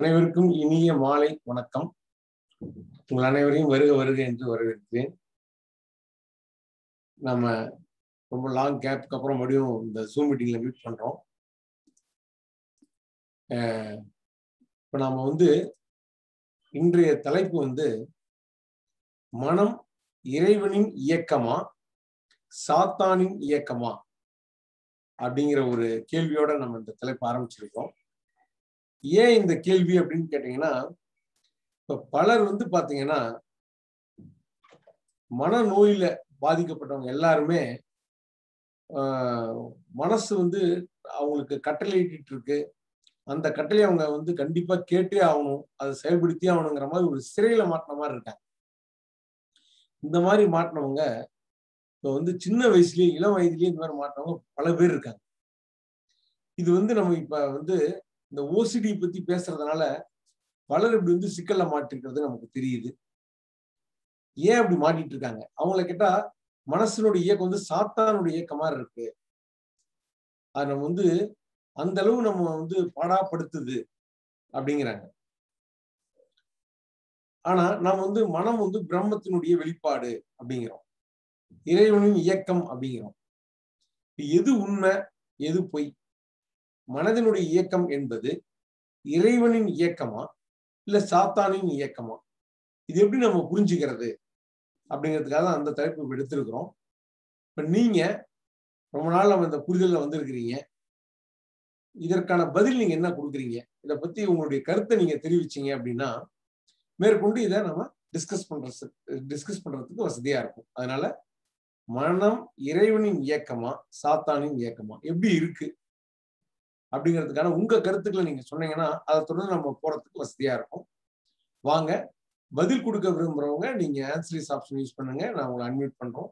அனைவருக்கும் இனிய மாலை வணக்கம் உங்கள் அனைவரையும் வருக வருக என்று வரவேற்கிறேன் நாம ரொம்ப லாங் கேப்க்கு அப்புறம் மறுபடியும் இந்த ஜூம் மீட்டிங்ல மீட் பண்றோம் இப்போ நாம வந்து இன்றைய தலைப்பு வந்து மனம் இறைவனின் இயக்கமா சாத்தானின் இயக்கமா அப்படிங்கிற ஒரு கேள்வியோட நம்ம இந்த தலைப்பு ஆரம்பிச்சிருக்கோம் ஏன் இந்த கேள்வி அப்படின்னு கேட்டீங்கன்னா இப்ப பலர் வந்து பாத்தீங்கன்னா மனநோயில பாதிக்கப்பட்டவங்க எல்லாருமே மனசு வந்து அவங்களுக்கு கட்டளையிட்டு இருக்கு அந்த கட்டளை அவங்க வந்து கண்டிப்பா கேட்டே ஆகணும் அதை செயல்படுத்தி ஆகணுங்கிற மாதிரி ஒரு சிறையில மாட்டின மாதிரி இருக்காங்க இந்த மாதிரி மாட்டினவங்க இப்போ வந்து சின்ன வயசுலயே இளம் வயதுலயே இந்த மாதிரி மாட்டினவங்க பல பேர் இருக்காங்க இது வந்து நம்ம இப்ப வந்து இந்த ஓசிடி பத்தி பேசுறதுனால பலர் இப்படி வந்து சிக்கல்ல மாட்டிருக்கிறது நமக்கு தெரியுது ஏன் அப்படி மாட்டிட்டு இருக்காங்க அவங்கள கேட்டா மனசனுடைய இயக்கம் வந்து சாத்தானுடைய இயக்கமா இருக்கு அது நம்ம வந்து அந்த அளவு நம்ம வந்து பாடாப்படுத்துது அப்படிங்கிறாங்க ஆனா நம்ம வந்து மனம் வந்து பிரம்மத்தினுடைய வெளிப்பாடு அப்படிங்கிறோம் இறைவனின் இயக்கம் அப்படிங்கிறோம் எது உண்மை எது பொய் மனதினுடைய இயக்கம் என்பது இறைவனின் இயக்கமா இல்ல சாத்தானின் இயக்கமா இது எப்படி நம்ம புரிஞ்சுக்கிறது அப்படிங்கிறதுக்காக அந்த தலைப்பு எடுத்திருக்கிறோம் இப்ப நீங்க ரொம்ப நாள் நம்ம இந்த புரிதல்ல வந்திருக்கிறீங்க இதற்கான பதில் நீங்க என்ன கொடுக்குறீங்க இதை பத்தி உங்களுடைய கருத்தை நீங்க தெரிவிச்சீங்க அப்படின்னா மேற்கொண்டு இதை நம்ம டிஸ்கஸ் பண்றது டிஸ்கஸ் பண்றதுக்கு வசதியா இருக்கும் அதனால மனம் இறைவனின் இயக்கமா சாத்தானின் இயக்கமா எப்படி இருக்கு அப்படிங்கிறதுக்கான உங்க கருத்துக்களை நீங்க சொன்னீங்கன்னா அதை தொடர்ந்து நம்ம போறதுக்கு வசதியா இருக்கும் வாங்க பதில் கொடுக்க விரும்புறவங்க நீங்க ஆன்சரிஸ் ஆப்ஷன் யூஸ் பண்ணுங்க நான் உங்களை அன்மியூட் பண்றோம்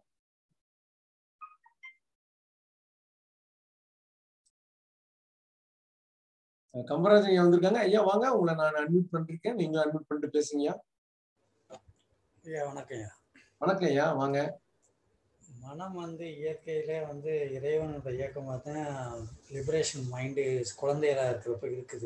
கம்பராஜன் ஐயா வந்திருக்காங்க ஐயா வாங்க உங்களை நான் அன்மியூட் பண்ணிருக்கேன் நீங்களும் அன்மியூட் பண்ணிட்டு பேசுங்கய்யா ஐயா வணக்கம் ஐயா வணக்கம் ஐயா வாங்க மனம் வந்து இயற்கையிலே வந்து இறைவனோட இயக்கமாக தான் லிபரேஷன் மைண்டு குழந்தைகளா இருக்கிறப்ப இருக்குது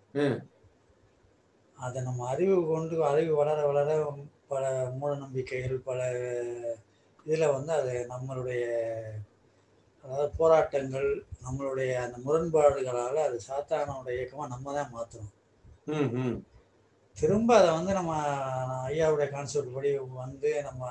அதை நம்ம அறிவு கொண்டு அறிவு வளர வளர பல மூட நம்பிக்கைகள் பல இதில் வந்து அது நம்மளுடைய அதாவது போராட்டங்கள் நம்மளுடைய அந்த முரண்பாடுகளால் அது சாத்தானோட இயக்கமாக நம்ம தான் மாற்றணும் திரும்ப அதை வந்து நம்ம ஐயாவுடைய கான்செப்ட் படி வந்து நம்ம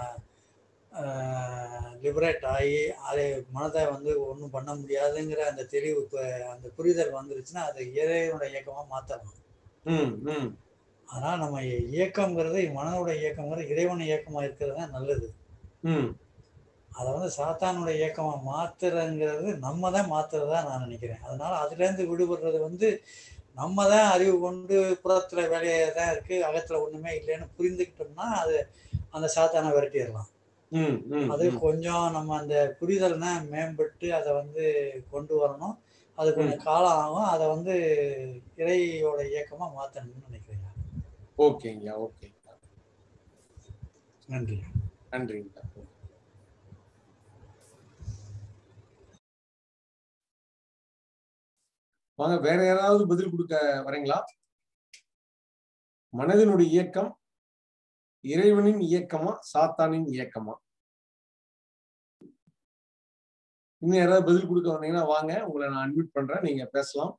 லிபரேட் ஆகி அதை மனதை வந்து ஒன்றும் பண்ண முடியாதுங்கிற அந்த தெளிவு இப்போ அந்த புரிதல் வந்துருச்சுன்னா அதை இறைவனோட இயக்கமாக மாற்றலாம் அதனால் நம்ம இயக்கங்கிறது மனதோட இயக்கங்கிறது இறைவன இயக்கமாக இருக்கிறது தான் நல்லது அதை வந்து சாத்தானோட இயக்கமாக மாத்துறங்கிறது நம்ம தான் மாத்துறதா நான் நினைக்கிறேன் அதனால அதுலேருந்து விடுபடுறது வந்து நம்ம தான் அறிவு கொண்டு புறத்தில் வேலையை தான் இருக்குது அகத்தில் ஒன்றுமே இல்லைன்னு புரிந்துக்கிட்டோம்னா அது அந்த சாத்தானை விரட்டிடலாம் அது கொஞ்சம் நம்ம அந்த புரிதல் தான் மேம்பட்டு அதை வந்து கொண்டு வரணும் அது கொஞ்சம் காலம் ஆகும் அதை வந்து இறையோட இயக்கமாக மாற்றணும்னு நினைக்கிறேன் ஓகேங்க ஓகே நன்றி நன்றிங்க வாங்க வேற யாராவது பதில் கொடுக்க வரீங்களா மனதினுடைய இயக்கம் இறைவனின் இயக்கமா சாத்தானின் இயக்கமா இன்னும் யாராவது பதில் கொடுக்க வந்தீங்கன்னா வாங்க உங்களை நான் அட்மிட் பண்றேன் நீங்க பேசலாம்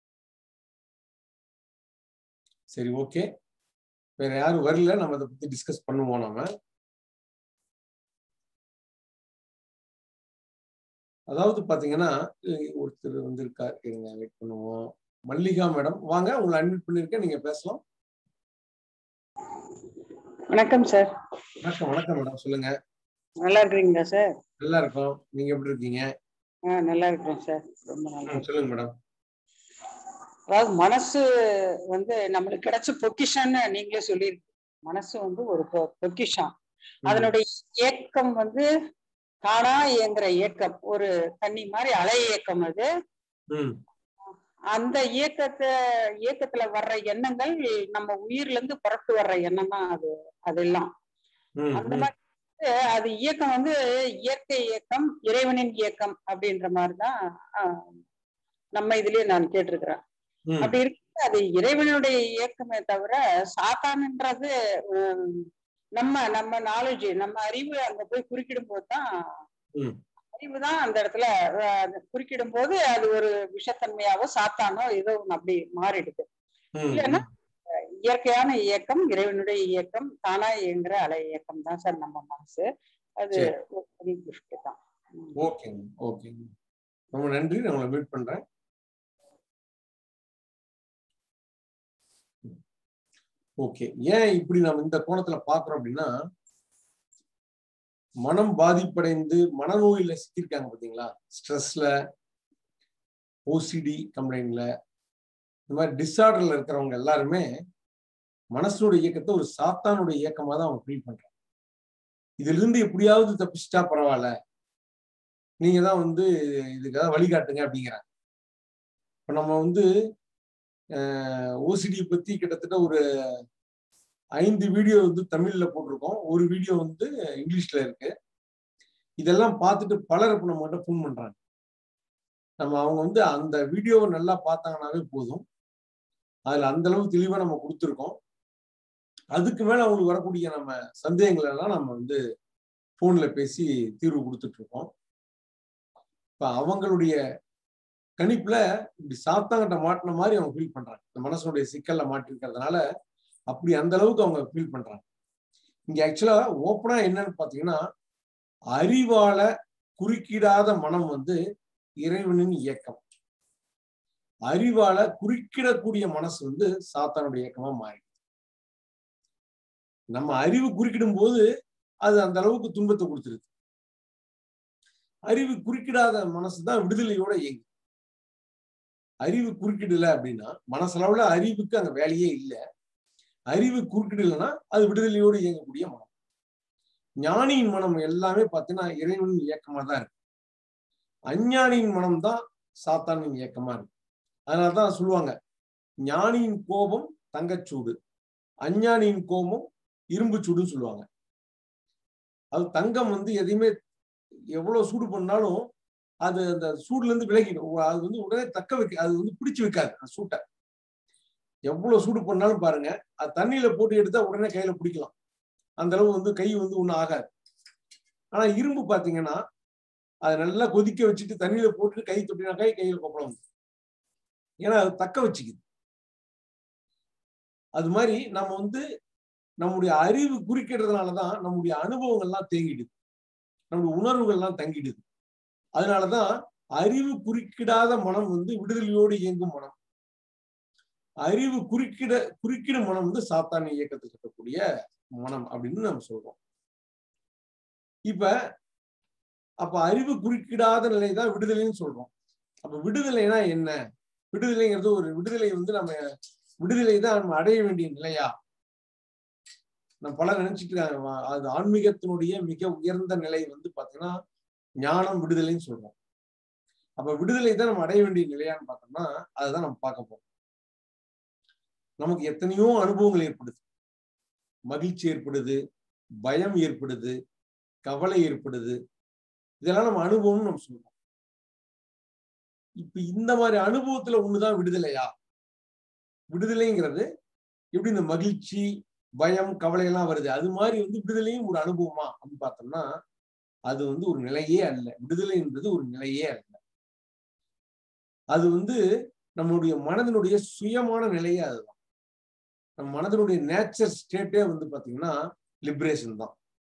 சரி ஓகே வேற யாரும் வரல நம்ம அதை பத்தி டிஸ்கஸ் பண்ணுவோம் நாம அதாவது பாத்தீங்கன்னா ஒருத்தர் வந்திருக்கார் இருங்க வெயிட் பண்ணுவோம் மல்லிகா மேடம் வாங்க உங்களை அட்மிட் பண்ணிருக்கேன் நீங்க பேசலாம் வணக்கம் சார் வணக்கம் வணக்கம் மேடம் சொல்லுங்க நல்லா இருக்கிறீங்களா சார் நல்லா இருக்கோம் நீங்க எப்படி இருக்கீங்க ஆ நல்லா இருக்கிறோம் சார் ரொம்ப நல்லா சொல்லுங்க மேடம் அதாவது மனசு வந்து நம்மளுக்கு கிடைச்ச பொக்கிஷன்னு நீங்களே சொல்லிருக்கீங்க மனசு வந்து ஒரு பொக்கிஷம் அதனுடைய இயக்கம் வந்து தானா இயங்குற இயக்கம் ஒரு தண்ணி மாதிரி அலை இயக்கம் அது அந்த இயக்கத்தை இயக்கத்துல வர்ற எண்ணங்கள் நம்ம உயிர்ல இருந்து புறத்து வர்ற எண்ணம் தான் அது அதெல்லாம் அந்த மாதிரி அது இயக்கம் வந்து இயற்கை இயக்கம் இறைவனின் இயக்கம் அப்படின்ற மாதிரிதான் நம்ம இதுலயே நான் கேட்டிருக்கிறேன் அப்படி இருக்க அது இறைவனுடைய இயக்கமே தவிர சாத்தான்ன்றது உம், நம்ம நம்ம நாலேஜ் நம்ம அறிவு அங்க போய் குறுக்கிடும் போதுதான் ம். அறிவு தான் அந்த இடத்துல அஹ், அது குறுக்கிடும் போது அது ஒரு விஷத்தன்மையாவோ சாத்தானோ ஏதோ ஒண்ணு அப்படி மாறிடுது ம், இல்லைன்னா இயற்கையான இயக்கம் இறைவனுடைய இயக்கம் தானா இயங்குற அலை இயக்கம் தான் சார் நம்ம மனசு அது சரி. ஒரு பெரிய gift தான் ம். ஓகேங்க ஓகேங்க ரொம்ப நன்றி நான் உங்களை மீட் பண்றேன் ஓகே ஏன் இப்படி நம்ம இந்த கோணத்துல பாக்குறோம் அப்படின்னா மனம் பாதிப்படைந்து மனநோயில சிக்கியிருக்காங்க பாத்தீங்களா ஸ்ட்ரெஸ்ல ஓசிடி கம்ப்ளைண்ட்ல இந்த மாதிரி டிஸார்டர்ல இருக்கிறவங்க எல்லாருமே மனசனுடைய இயக்கத்தை ஒரு சாத்தானுடைய இயக்கமா தான் அவங்க ஃபீல் பண்றாங்க இதுல இருந்து எப்படியாவது தப்பிச்சிட்டா பரவாயில்ல நீங்க தான் வந்து இதுக்காக வழிகாட்டுங்க அப்படிங்கிறாங்க இப்ப நம்ம வந்து ஓசிடி பத்தி கிட்டத்தட்ட ஒரு ஐந்து வீடியோ வந்து தமிழ்ல போட்டிருக்கோம் ஒரு வீடியோ வந்து இங்கிலீஷ்ல இருக்கு இதெல்லாம் பார்த்துட்டு பலர் இப்ப நம்ம கிட்ட ஃபோன் பண்றாங்க நம்ம அவங்க வந்து அந்த வீடியோவை நல்லா பார்த்தாங்கனாவே போதும் அதுல அந்த அளவு தெளிவா நம்ம கொடுத்துருக்கோம் அதுக்கு மேல அவங்களுக்கு வரக்கூடிய நம்ம சந்தேகங்கள் எல்லாம் நம்ம வந்து போன்ல பேசி தீர்வு கொடுத்துட்டு இருக்கோம் இப்ப அவங்களுடைய கணிப்புல இப்படி சாத்தாங்கிட்ட மாட்டின மாதிரி அவங்க ஃபீல் பண்றாங்க இந்த மனசனுடைய சிக்கல்ல மாட்டிருக்கிறதுனால அப்படி அந்த அளவுக்கு அவங்க ஃபீல் பண்றாங்க இங்க ஆக்சுவலா ஓப்பனா என்னன்னு பாத்தீங்கன்னா அறிவால குறுக்கிடாத மனம் வந்து இறைவனின் இயக்கம் அறிவால குறுக்கிடக்கூடிய மனசு வந்து சாத்தானுடைய இயக்கமா மாறி நம்ம அறிவு குறுக்கிடும் போது அது அந்த அளவுக்கு துன்பத்தை கொடுத்துருது அறிவு குறுக்கிடாத மனசு தான் விடுதலையோட இயங்கு அறிவு குறுக்கிடல அப்படின்னா மனசளவுல அறிவுக்கு அங்க வேலையே இல்லை அறிவு குறுக்கிடலைன்னா அது விடுதலையோடு இயங்கக்கூடிய மனம் ஞானியின் மனம் எல்லாமே பார்த்தீங்கன்னா இறைவனின் இயக்கமா தான் இருக்கு அஞ்ஞானியின் மனம் தான் சாத்தானின் இயக்கமா இருக்கு அதனாலதான் சொல்லுவாங்க ஞானியின் கோபம் தங்கச்சூடு அஞ்ஞானியின் கோபம் இரும்பு சூடுன்னு சொல்லுவாங்க அது தங்கம் வந்து எதையுமே எவ்வளவு சூடு பண்ணாலும் அது அந்த சூடுல இருந்து விலகிடும் அது வந்து உடனே தக்க வைக்க அது வந்து பிடிச்சு வைக்காது அந்த சூட்டை எவ்வளவு சூடு பண்ணாலும் பாருங்க அது தண்ணியில போட்டு எடுத்தா உடனே கையில பிடிக்கலாம் அந்த அளவு வந்து கை வந்து ஒன்றும் ஆகாது ஆனா இரும்பு பாத்தீங்கன்னா அதை நல்லா கொதிக்க வச்சுட்டு தண்ணியில போட்டு கை தொட்டினா கை கையில கொப்பளம் ஏன்னா அது தக்க வச்சுக்குது அது மாதிரி நம்ம வந்து நம்முடைய அறிவு குறுக்கிடுறதுனாலதான் நம்முடைய அனுபவங்கள்லாம் தேங்கிடுது நம்முடைய உணர்வுகள்லாம் தங்கிடுது அதனாலதான் அறிவு குறுக்கிடாத மனம் வந்து விடுதலையோடு இயங்கும் மனம் அறிவு குறுக்கிட குறுக்கிடும் மனம் வந்து சாத்தானிய இயக்கத்தில் இருக்கக்கூடிய மனம் அப்படின்னு நம்ம சொல்றோம் இப்ப அப்ப அறிவு குறுக்கிடாத நிலை தான் விடுதலைன்னு சொல்றோம் அப்ப விடுதலைனா என்ன விடுதலைங்கிறது ஒரு விடுதலை வந்து நம்ம விடுதலை தான் நம்ம அடைய வேண்டிய நிலையா நம்ம பல நினைச்சிட்டு இருக்காங்க அது ஆன்மீகத்தினுடைய மிக உயர்ந்த நிலை வந்து பாத்தீங்கன்னா ஞானம் விடுதலைன்னு சொல்றோம் அப்ப விடுதலை தான் நம்ம அடைய வேண்டிய நிலையான்னு பார்த்தோம்னா அதுதான் நம்ம பார்க்க போறோம் நமக்கு எத்தனையோ அனுபவங்கள் ஏற்படுது மகிழ்ச்சி ஏற்படுது பயம் ஏற்படுது கவலை ஏற்படுது இதெல்லாம் நம்ம அனுபவம்னு நம்ம சொல்றோம் இப்ப இந்த மாதிரி அனுபவத்துல ஒண்ணுதான் விடுதலையா விடுதலைங்கிறது எப்படி இந்த மகிழ்ச்சி பயம் கவலை எல்லாம் வருது அது மாதிரி வந்து விடுதலையும் ஒரு அனுபவமா அப்படின்னு பார்த்தோம்னா அது வந்து ஒரு நிலையே அல்ல விடுதலை என்பது ஒரு நிலையே அல்ல அது வந்து நம்மளுடைய மனதினுடைய சுயமான நிலையே அதுதான் நம்ம மனதினுடைய நேச்சர் ஸ்டேட்டே வந்து பாத்தீங்கன்னா லிபரேஷன் தான்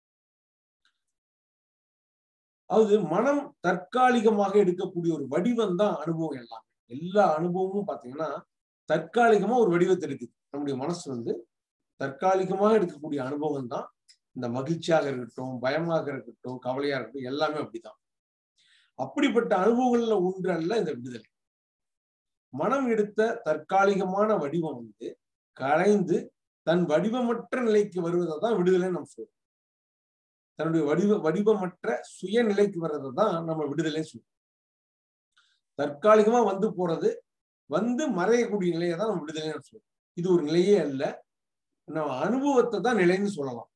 அது மனம் தற்காலிகமாக எடுக்கக்கூடிய ஒரு வடிவம் தான் அனுபவம் எல்லாம் எல்லா அனுபவமும் பாத்தீங்கன்னா தற்காலிகமா ஒரு வடிவத்தை எடுக்குது நம்முடைய மனசு வந்து தற்காலிகமாக எடுக்கக்கூடிய அனுபவம் தான் இந்த மகிழ்ச்சியாக இருக்கட்டும் பயமாக இருக்கட்டும் கவலையா இருக்கட்டும் எல்லாமே அப்படிதான் அப்படிப்பட்ட அனுபவங்கள்ல ஒன்று அல்ல இந்த விடுதலை மனம் எடுத்த தற்காலிகமான வடிவம் வந்து கலைந்து தன் வடிவமற்ற நிலைக்கு வருவதை தான் விடுதலை நம்ம சொல்றோம் தன்னுடைய வடிவ வடிவமற்ற சுயநிலைக்கு வர்றதை தான் நம்ம விடுதலை சொல்றோம் தற்காலிகமா வந்து போறது வந்து மறையக்கூடிய நிலையை தான் நம்ம விடுதலை சொல்றோம் இது ஒரு நிலையே அல்ல நம்ம அனுபவத்தை தான் நிலைன்னு சொல்லலாம்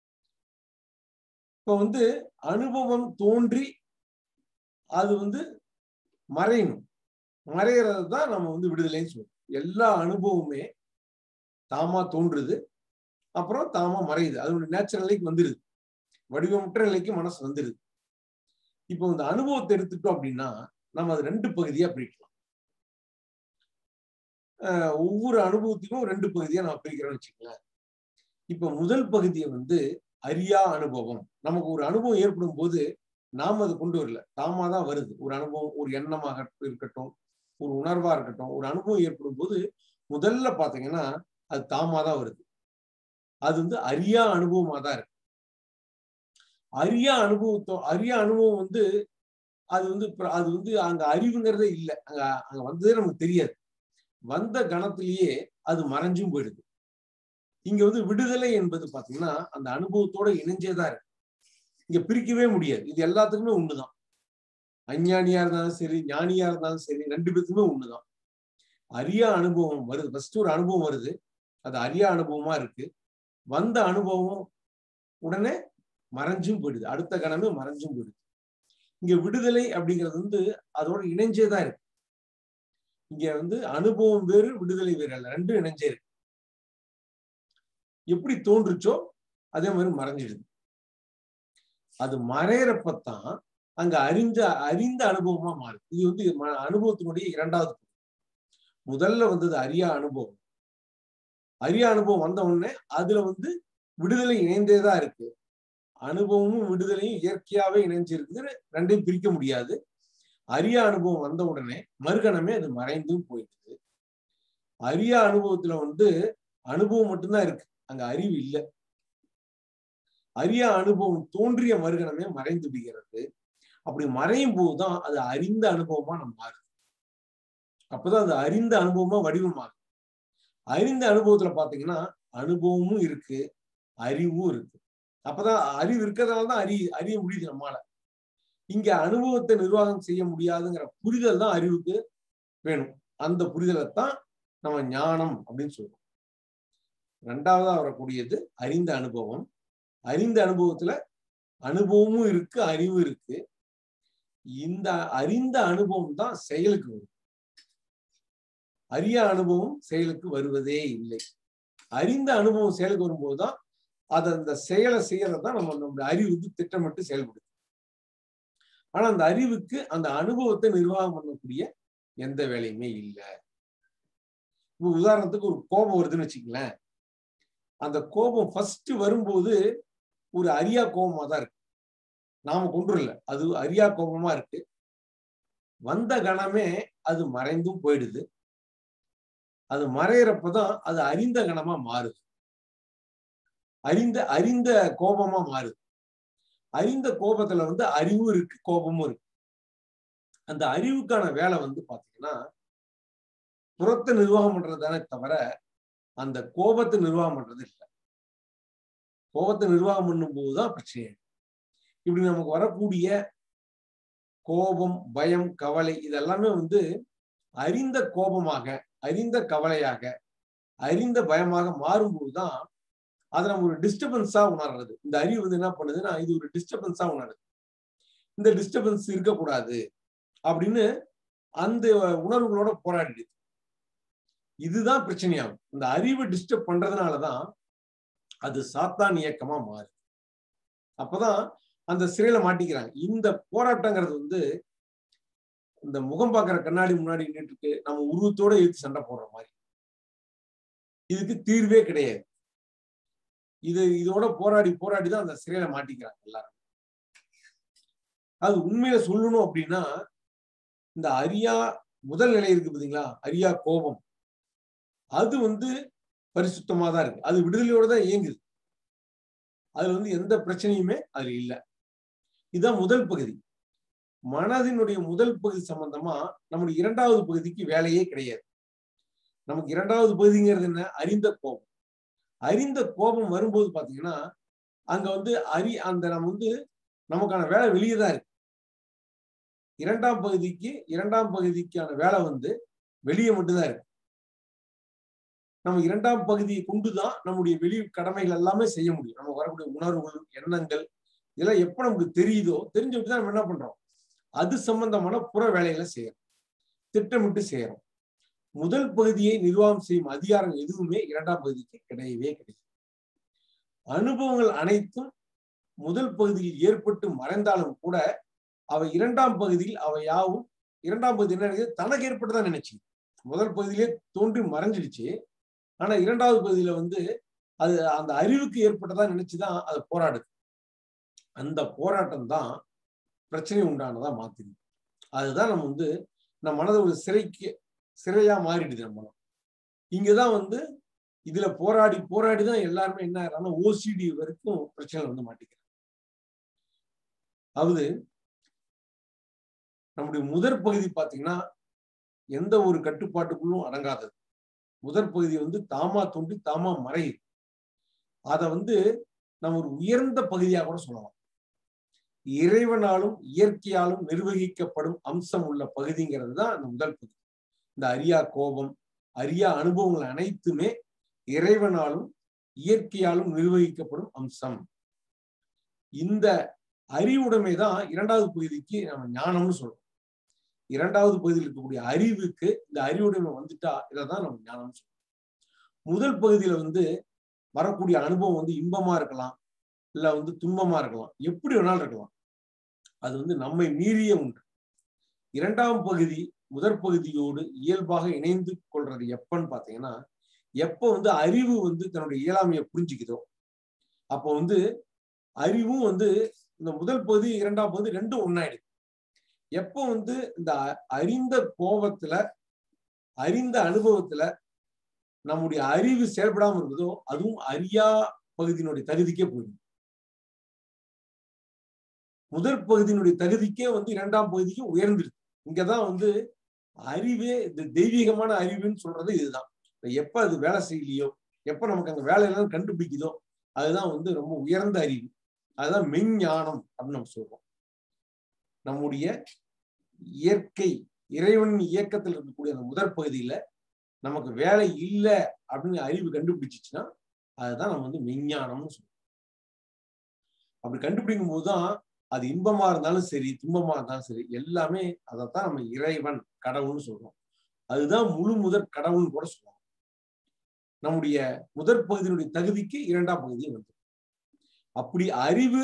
இப்ப வந்து அனுபவம் தோன்றி அது வந்து மறையணும் மறைகிறது தான் நம்ம வந்து விடுதலைன்னு சொல்றோம் எல்லா அனுபவமே தாமா தோன்றுது அப்புறம் தாமா மறையுது அதனுடைய நேச்சுரல் நிலைக்கு வந்துருது வடிவமற்ற நிலைக்கு மனசு வந்துருது இப்போ இந்த அனுபவத்தை எடுத்துட்டோம் அப்படின்னா நம்ம அது ரெண்டு பகுதியா பிரிக்கலாம் ஒவ்வொரு அனுபவத்தையும் ரெண்டு பகுதியா நம்ம பிரிக்கிறோம்னு வச்சுக்கலாம் இப்ப முதல் பகுதியை வந்து அறியா அனுபவம் நமக்கு ஒரு அனுபவம் ஏற்படும் போது நாம் அது கொண்டு வரல தாமா தான் வருது ஒரு அனுபவம் ஒரு எண்ணமாக இருக்கட்டும் ஒரு உணர்வா இருக்கட்டும் ஒரு அனுபவம் ஏற்படும் போது முதல்ல பாத்தீங்கன்னா அது தாமா தான் வருது அது வந்து அரியா அனுபவமா தான் இருக்கு அரியா அனுபவத்தோ அரியா அனுபவம் வந்து அது வந்து அது வந்து அங்க அறிவுங்கிறதே இல்லை அங்க அங்க வந்ததே நமக்கு தெரியாது வந்த கணத்திலேயே அது மறைஞ்சும் போயிடுது இங்க வந்து விடுதலை என்பது பாத்தீங்கன்னா அந்த அனுபவத்தோட இணைஞ்சேதான் இருக்கு இங்க பிரிக்கவே முடியாது இது எல்லாத்துக்குமே ஒண்ணுதான் அஞ்ஞானியா இருந்தாலும் சரி ஞானியா இருந்தாலும் சரி ரெண்டு பேத்துக்குமே ஒண்ணுதான் அரியா அனுபவம் வருது ஃபர்ஸ்ட் ஒரு அனுபவம் வருது அது அரியா அனுபவமா இருக்கு வந்த அனுபவம் உடனே மறைஞ்சும் போயிடுது அடுத்த கணமே மறைஞ்சும் போயிடுது இங்க விடுதலை அப்படிங்கிறது வந்து அதோட இணைஞ்சேதான் இருக்கு இங்க வந்து அனுபவம் வேறு விடுதலை வேறு அல்ல ரெண்டும் இணைஞ்சே இருக்கு எப்படி தோன்றுச்சோ அதே மாதிரி மறைஞ்சிடுது அது மறையறப்பத்தான் அங்க அறிந்த அறிந்த அனுபவமா மாறுது இது வந்து அனுபவத்தினுடைய இரண்டாவது முதல்ல வந்தது அரியா அனுபவம் அரியா அனுபவம் வந்த உடனே அதுல வந்து விடுதலை இணைந்தேதான் இருக்கு அனுபவமும் விடுதலையும் இயற்கையாவே இணைஞ்சிருக்குது ரெண்டையும் பிரிக்க முடியாது அரியா அனுபவம் வந்த உடனே மறுகணமே அது மறைந்தும் போயிடுது அரியா அனுபவத்துல வந்து அனுபவம் மட்டும்தான் இருக்கு அங்க அறிவு இல்லை அரியா அனுபவம் தோன்றிய மறுகணமே மறைந்து விடுகிறது அப்படி மறையும் போதுதான் அது அறிந்த அனுபவமா நம்ம மாறுது அப்பதான் அது அறிந்த அனுபவமா வடிவமாகுது அறிந்த அனுபவத்துல பாத்தீங்கன்னா அனுபவமும் இருக்கு அறிவும் இருக்கு அப்பதான் அறிவு இருக்கிறதுனால தான் அறி அறிய முடியுது நம்மால இங்க அனுபவத்தை நிர்வாகம் செய்ய முடியாதுங்கிற புரிதல் தான் அறிவுக்கு வேணும் அந்த புரிதலை தான் நம்ம ஞானம் அப்படின்னு சொல்றோம் ரெண்டாவதா வரக்கூடியது அறிந்த அனுபவம் அறிந்த அனுபவத்துல அனுபவமும் இருக்கு அறிவும் இருக்கு இந்த அறிந்த அனுபவம் தான் செயலுக்கு வரும் அரிய அனுபவம் செயலுக்கு வருவதே இல்லை அறிந்த அனுபவம் செயலுக்கு வரும்போதுதான் அது அந்த செயலை செய்யறதுதான் நம்ம நம்முடைய அறிவுக்கு திட்டமிட்டு செயல்படுது ஆனா அந்த அறிவுக்கு அந்த அனுபவத்தை நிர்வாகம் பண்ணக்கூடிய எந்த வேலையுமே இல்லை இப்போ உதாரணத்துக்கு ஒரு கோபம் வருதுன்னு வச்சுக்கங்களேன் அந்த கோபம் ஃபர்ஸ்ட் வரும்போது ஒரு அரியா கோபமா தான் இருக்கு நாம கொண்டு இல்லை அது அரியா கோபமா இருக்கு வந்த கணமே அது மறைந்தும் போயிடுது அது மறையிறப்பதான் அது அறிந்த கணமா மாறுது அறிந்த அறிந்த கோபமா மாறுது அறிந்த கோபத்துல வந்து அறிவும் இருக்கு கோபமும் இருக்கு அந்த அறிவுக்கான வேலை வந்து பாத்தீங்கன்னா புறத்தை நிர்வாகம் பண்றது தானே தவிர அந்த கோபத்தை நிர்வாகம் பண்றது இல்லை கோபத்தை நிர்வாகம் பண்ணும் போதுதான் பிரச்சனை இப்படி நமக்கு வரக்கூடிய கோபம் பயம் கவலை இதெல்லாமே வந்து அறிந்த கோபமாக அறிந்த கவலையாக அறிந்த பயமாக மாறும்போதுதான் அதை நம்ம ஒரு டிஸ்டர்பன்ஸா உணர்றது இந்த அறிவு வந்து என்ன பண்ணுதுன்னா இது ஒரு டிஸ்டர்பன்ஸா உணருது இந்த டிஸ்டர்பன்ஸ் இருக்கக்கூடாது அப்படின்னு அந்த உணர்வுகளோட போராடிடுது இதுதான் பிரச்சனையாகும் இந்த அறிவை டிஸ்டர்ப் பண்றதுனாலதான் அது சாத்தான் இயக்கமா மாறுது அப்பதான் அந்த சிறையில மாட்டிக்கிறாங்க இந்த போராட்டங்கிறது வந்து இந்த முகம் பார்க்குற கண்ணாடி முன்னாடி நின்றுட்டு நம்ம உருவத்தோட எடுத்து சண்டை போடுற மாதிரி இதுக்கு தீர்வே கிடையாது இது இதோட போராடி போராடி தான் அந்த சிறையில மாட்டிக்கிறாங்க எல்லாரும் அது உண்மையில சொல்லணும் அப்படின்னா இந்த அரியா முதல் நிலை இருக்கு பாத்தீங்களா அரியா கோபம் அது வந்து பரிசுத்தமா தான் இருக்கு அது விடுதலையோட தான் இயங்குது அதுல வந்து எந்த பிரச்சனையுமே அதுல இல்லை இதுதான் முதல் பகுதி மனதினுடைய முதல் பகுதி சம்பந்தமா நம்முடைய இரண்டாவது பகுதிக்கு வேலையே கிடையாது நமக்கு இரண்டாவது பகுதிங்கிறது என்ன அறிந்த கோபம் அறிந்த கோபம் வரும்போது பாத்தீங்கன்னா அங்க வந்து அறி அந்த நம்ம வந்து நமக்கான வேலை வெளியே தான் இருக்கு இரண்டாம் பகுதிக்கு இரண்டாம் பகுதிக்கான வேலை வந்து வெளியே மட்டும்தான் இருக்கு நம்ம இரண்டாம் பகுதியை கொண்டுதான் நம்முடைய வெளி கடமைகள் எல்லாமே செய்ய முடியும் நம்ம வரக்கூடிய உணர்வுகள் எண்ணங்கள் இதெல்லாம் எப்ப நமக்கு தெரியுதோ தெரிஞ்சுட்டு தான் நம்ம என்ன பண்றோம் அது சம்பந்தமான புற வேலைகளை செய்யறோம் திட்டமிட்டு செய்யறோம் முதல் பகுதியை நிர்வாகம் செய்யும் அதிகாரம் எதுவுமே இரண்டாம் பகுதிக்கு கிடையவே கிடையாது அனுபவங்கள் அனைத்தும் முதல் பகுதியில் ஏற்பட்டு மறைந்தாலும் கூட அவை இரண்டாம் பகுதியில் அவை யாவும் இரண்டாம் பகுதி என்ன நினைக்குது தனக்கு ஏற்பட்டுதான் நினைச்சு முதல் பகுதியிலே தோன்றி மறைஞ்சிடுச்சு ஆனா இரண்டாவது பகுதியில வந்து அது அந்த அறிவுக்கு ஏற்பட்டதா நினைச்சுதான் அது போராடுது அந்த போராட்டம் தான் பிரச்சனை உண்டானதா மாத்திடுது அதுதான் நம்ம வந்து நம்ம மனதை ஒரு சிறைக்கு சிறையா மாறிடுது நம்ம மனம் இங்கதான் வந்து இதுல போராடி போராடி தான் எல்லாருமே என்ன ஆகிறாங்கன்னா ஓசிடி வரைக்கும் பிரச்சனை வந்து மாட்டிக்கிறாங்க அதாவது நம்முடைய முதற் பகுதி பாத்தீங்கன்னா எந்த ஒரு கட்டுப்பாட்டுக்குள்ளும் அடங்காதது முதற் பகுதி வந்து தாமா தோன்றி தாமா மறையுது அதை வந்து நம்ம ஒரு உயர்ந்த பகுதியாக கூட சொல்லலாம் இறைவனாலும் இயற்கையாலும் நிர்வகிக்கப்படும் அம்சம் உள்ள பகுதிங்கிறது தான் அந்த முதல் பகுதி இந்த அரியா கோபம் அரியா அனுபவங்கள் அனைத்துமே இறைவனாலும் இயற்கையாலும் நிர்வகிக்கப்படும் அம்சம் இந்த அறிவுடைமை தான் இரண்டாவது பகுதிக்கு நம்ம ஞானம்னு சொல்றோம் இரண்டாவது பகுதியில் இருக்கக்கூடிய அறிவுக்கு இந்த அறிவுடைமை வந்துட்டா இதைதான் நம்ம ஞானம் சொல்றோம் முதல் பகுதியில வந்து வரக்கூடிய அனுபவம் வந்து இன்பமா இருக்கலாம் இல்ல வந்து துன்பமா இருக்கலாம் எப்படி வேணாலும் இருக்கலாம் அது வந்து நம்மை மீறிய ஒன்று இரண்டாம் பகுதி முதற் பகுதியோடு இயல்பாக இணைந்து கொள்றது எப்பன்னு பாத்தீங்கன்னா எப்ப வந்து அறிவு வந்து தன்னுடைய இயலாமையை புரிஞ்சுக்குதோ அப்போ வந்து அறிவும் வந்து இந்த முதல் பகுதி இரண்டாம் பகுதி ரெண்டும் ஒன்னாயிடுது எப்போ வந்து இந்த அறிந்த கோபத்துல அறிந்த அனுபவத்துல நம்முடைய அறிவு செயல்படாம இருக்குதோ அதுவும் அறியா பகுதியினுடைய தகுதிக்கே போயிடும் முதற் பகுதியினுடைய தகுதிக்கே வந்து இரண்டாம் பகுதிக்கும் உயர்ந்துருக்கு இங்கதான் வந்து அறிவே இந்த தெய்வீகமான அறிவுன்னு சொல்றது இதுதான் எப்ப அது வேலை செய்யலையோ எப்ப நமக்கு அங்க வேலையெல்லாம் கண்டுபிடிக்குதோ அதுதான் வந்து ரொம்ப உயர்ந்த அறிவு அதுதான் மெஞ்ஞானம் அப்படின்னு நம்ம சொல்றோம் நம்முடைய இயற்கை இறைவனின் இயக்கத்தில் இருக்கக்கூடிய அந்த முதற் பகுதியில நமக்கு வேலை இல்லை அப்படின்னு அறிவு கண்டுபிடிச்சிச்சுன்னா அதுதான் நம்ம வந்து மெஞ்ஞானம்னு சொல்றோம் அப்படி கண்டுபிடிக்கும் போதுதான் அது இன்பமா இருந்தாலும் சரி துன்பமா இருந்தாலும் சரி எல்லாமே அதைத்தான் நம்ம இறைவன் கடவுள்னு சொல்றோம் அதுதான் முழு முதற் கடவுள்னு கூட சொல்லுவோம் நம்முடைய முதற் பகுதியினுடைய தகுதிக்கு இரண்டாம் பகுதியும் வந்து அப்படி அறிவு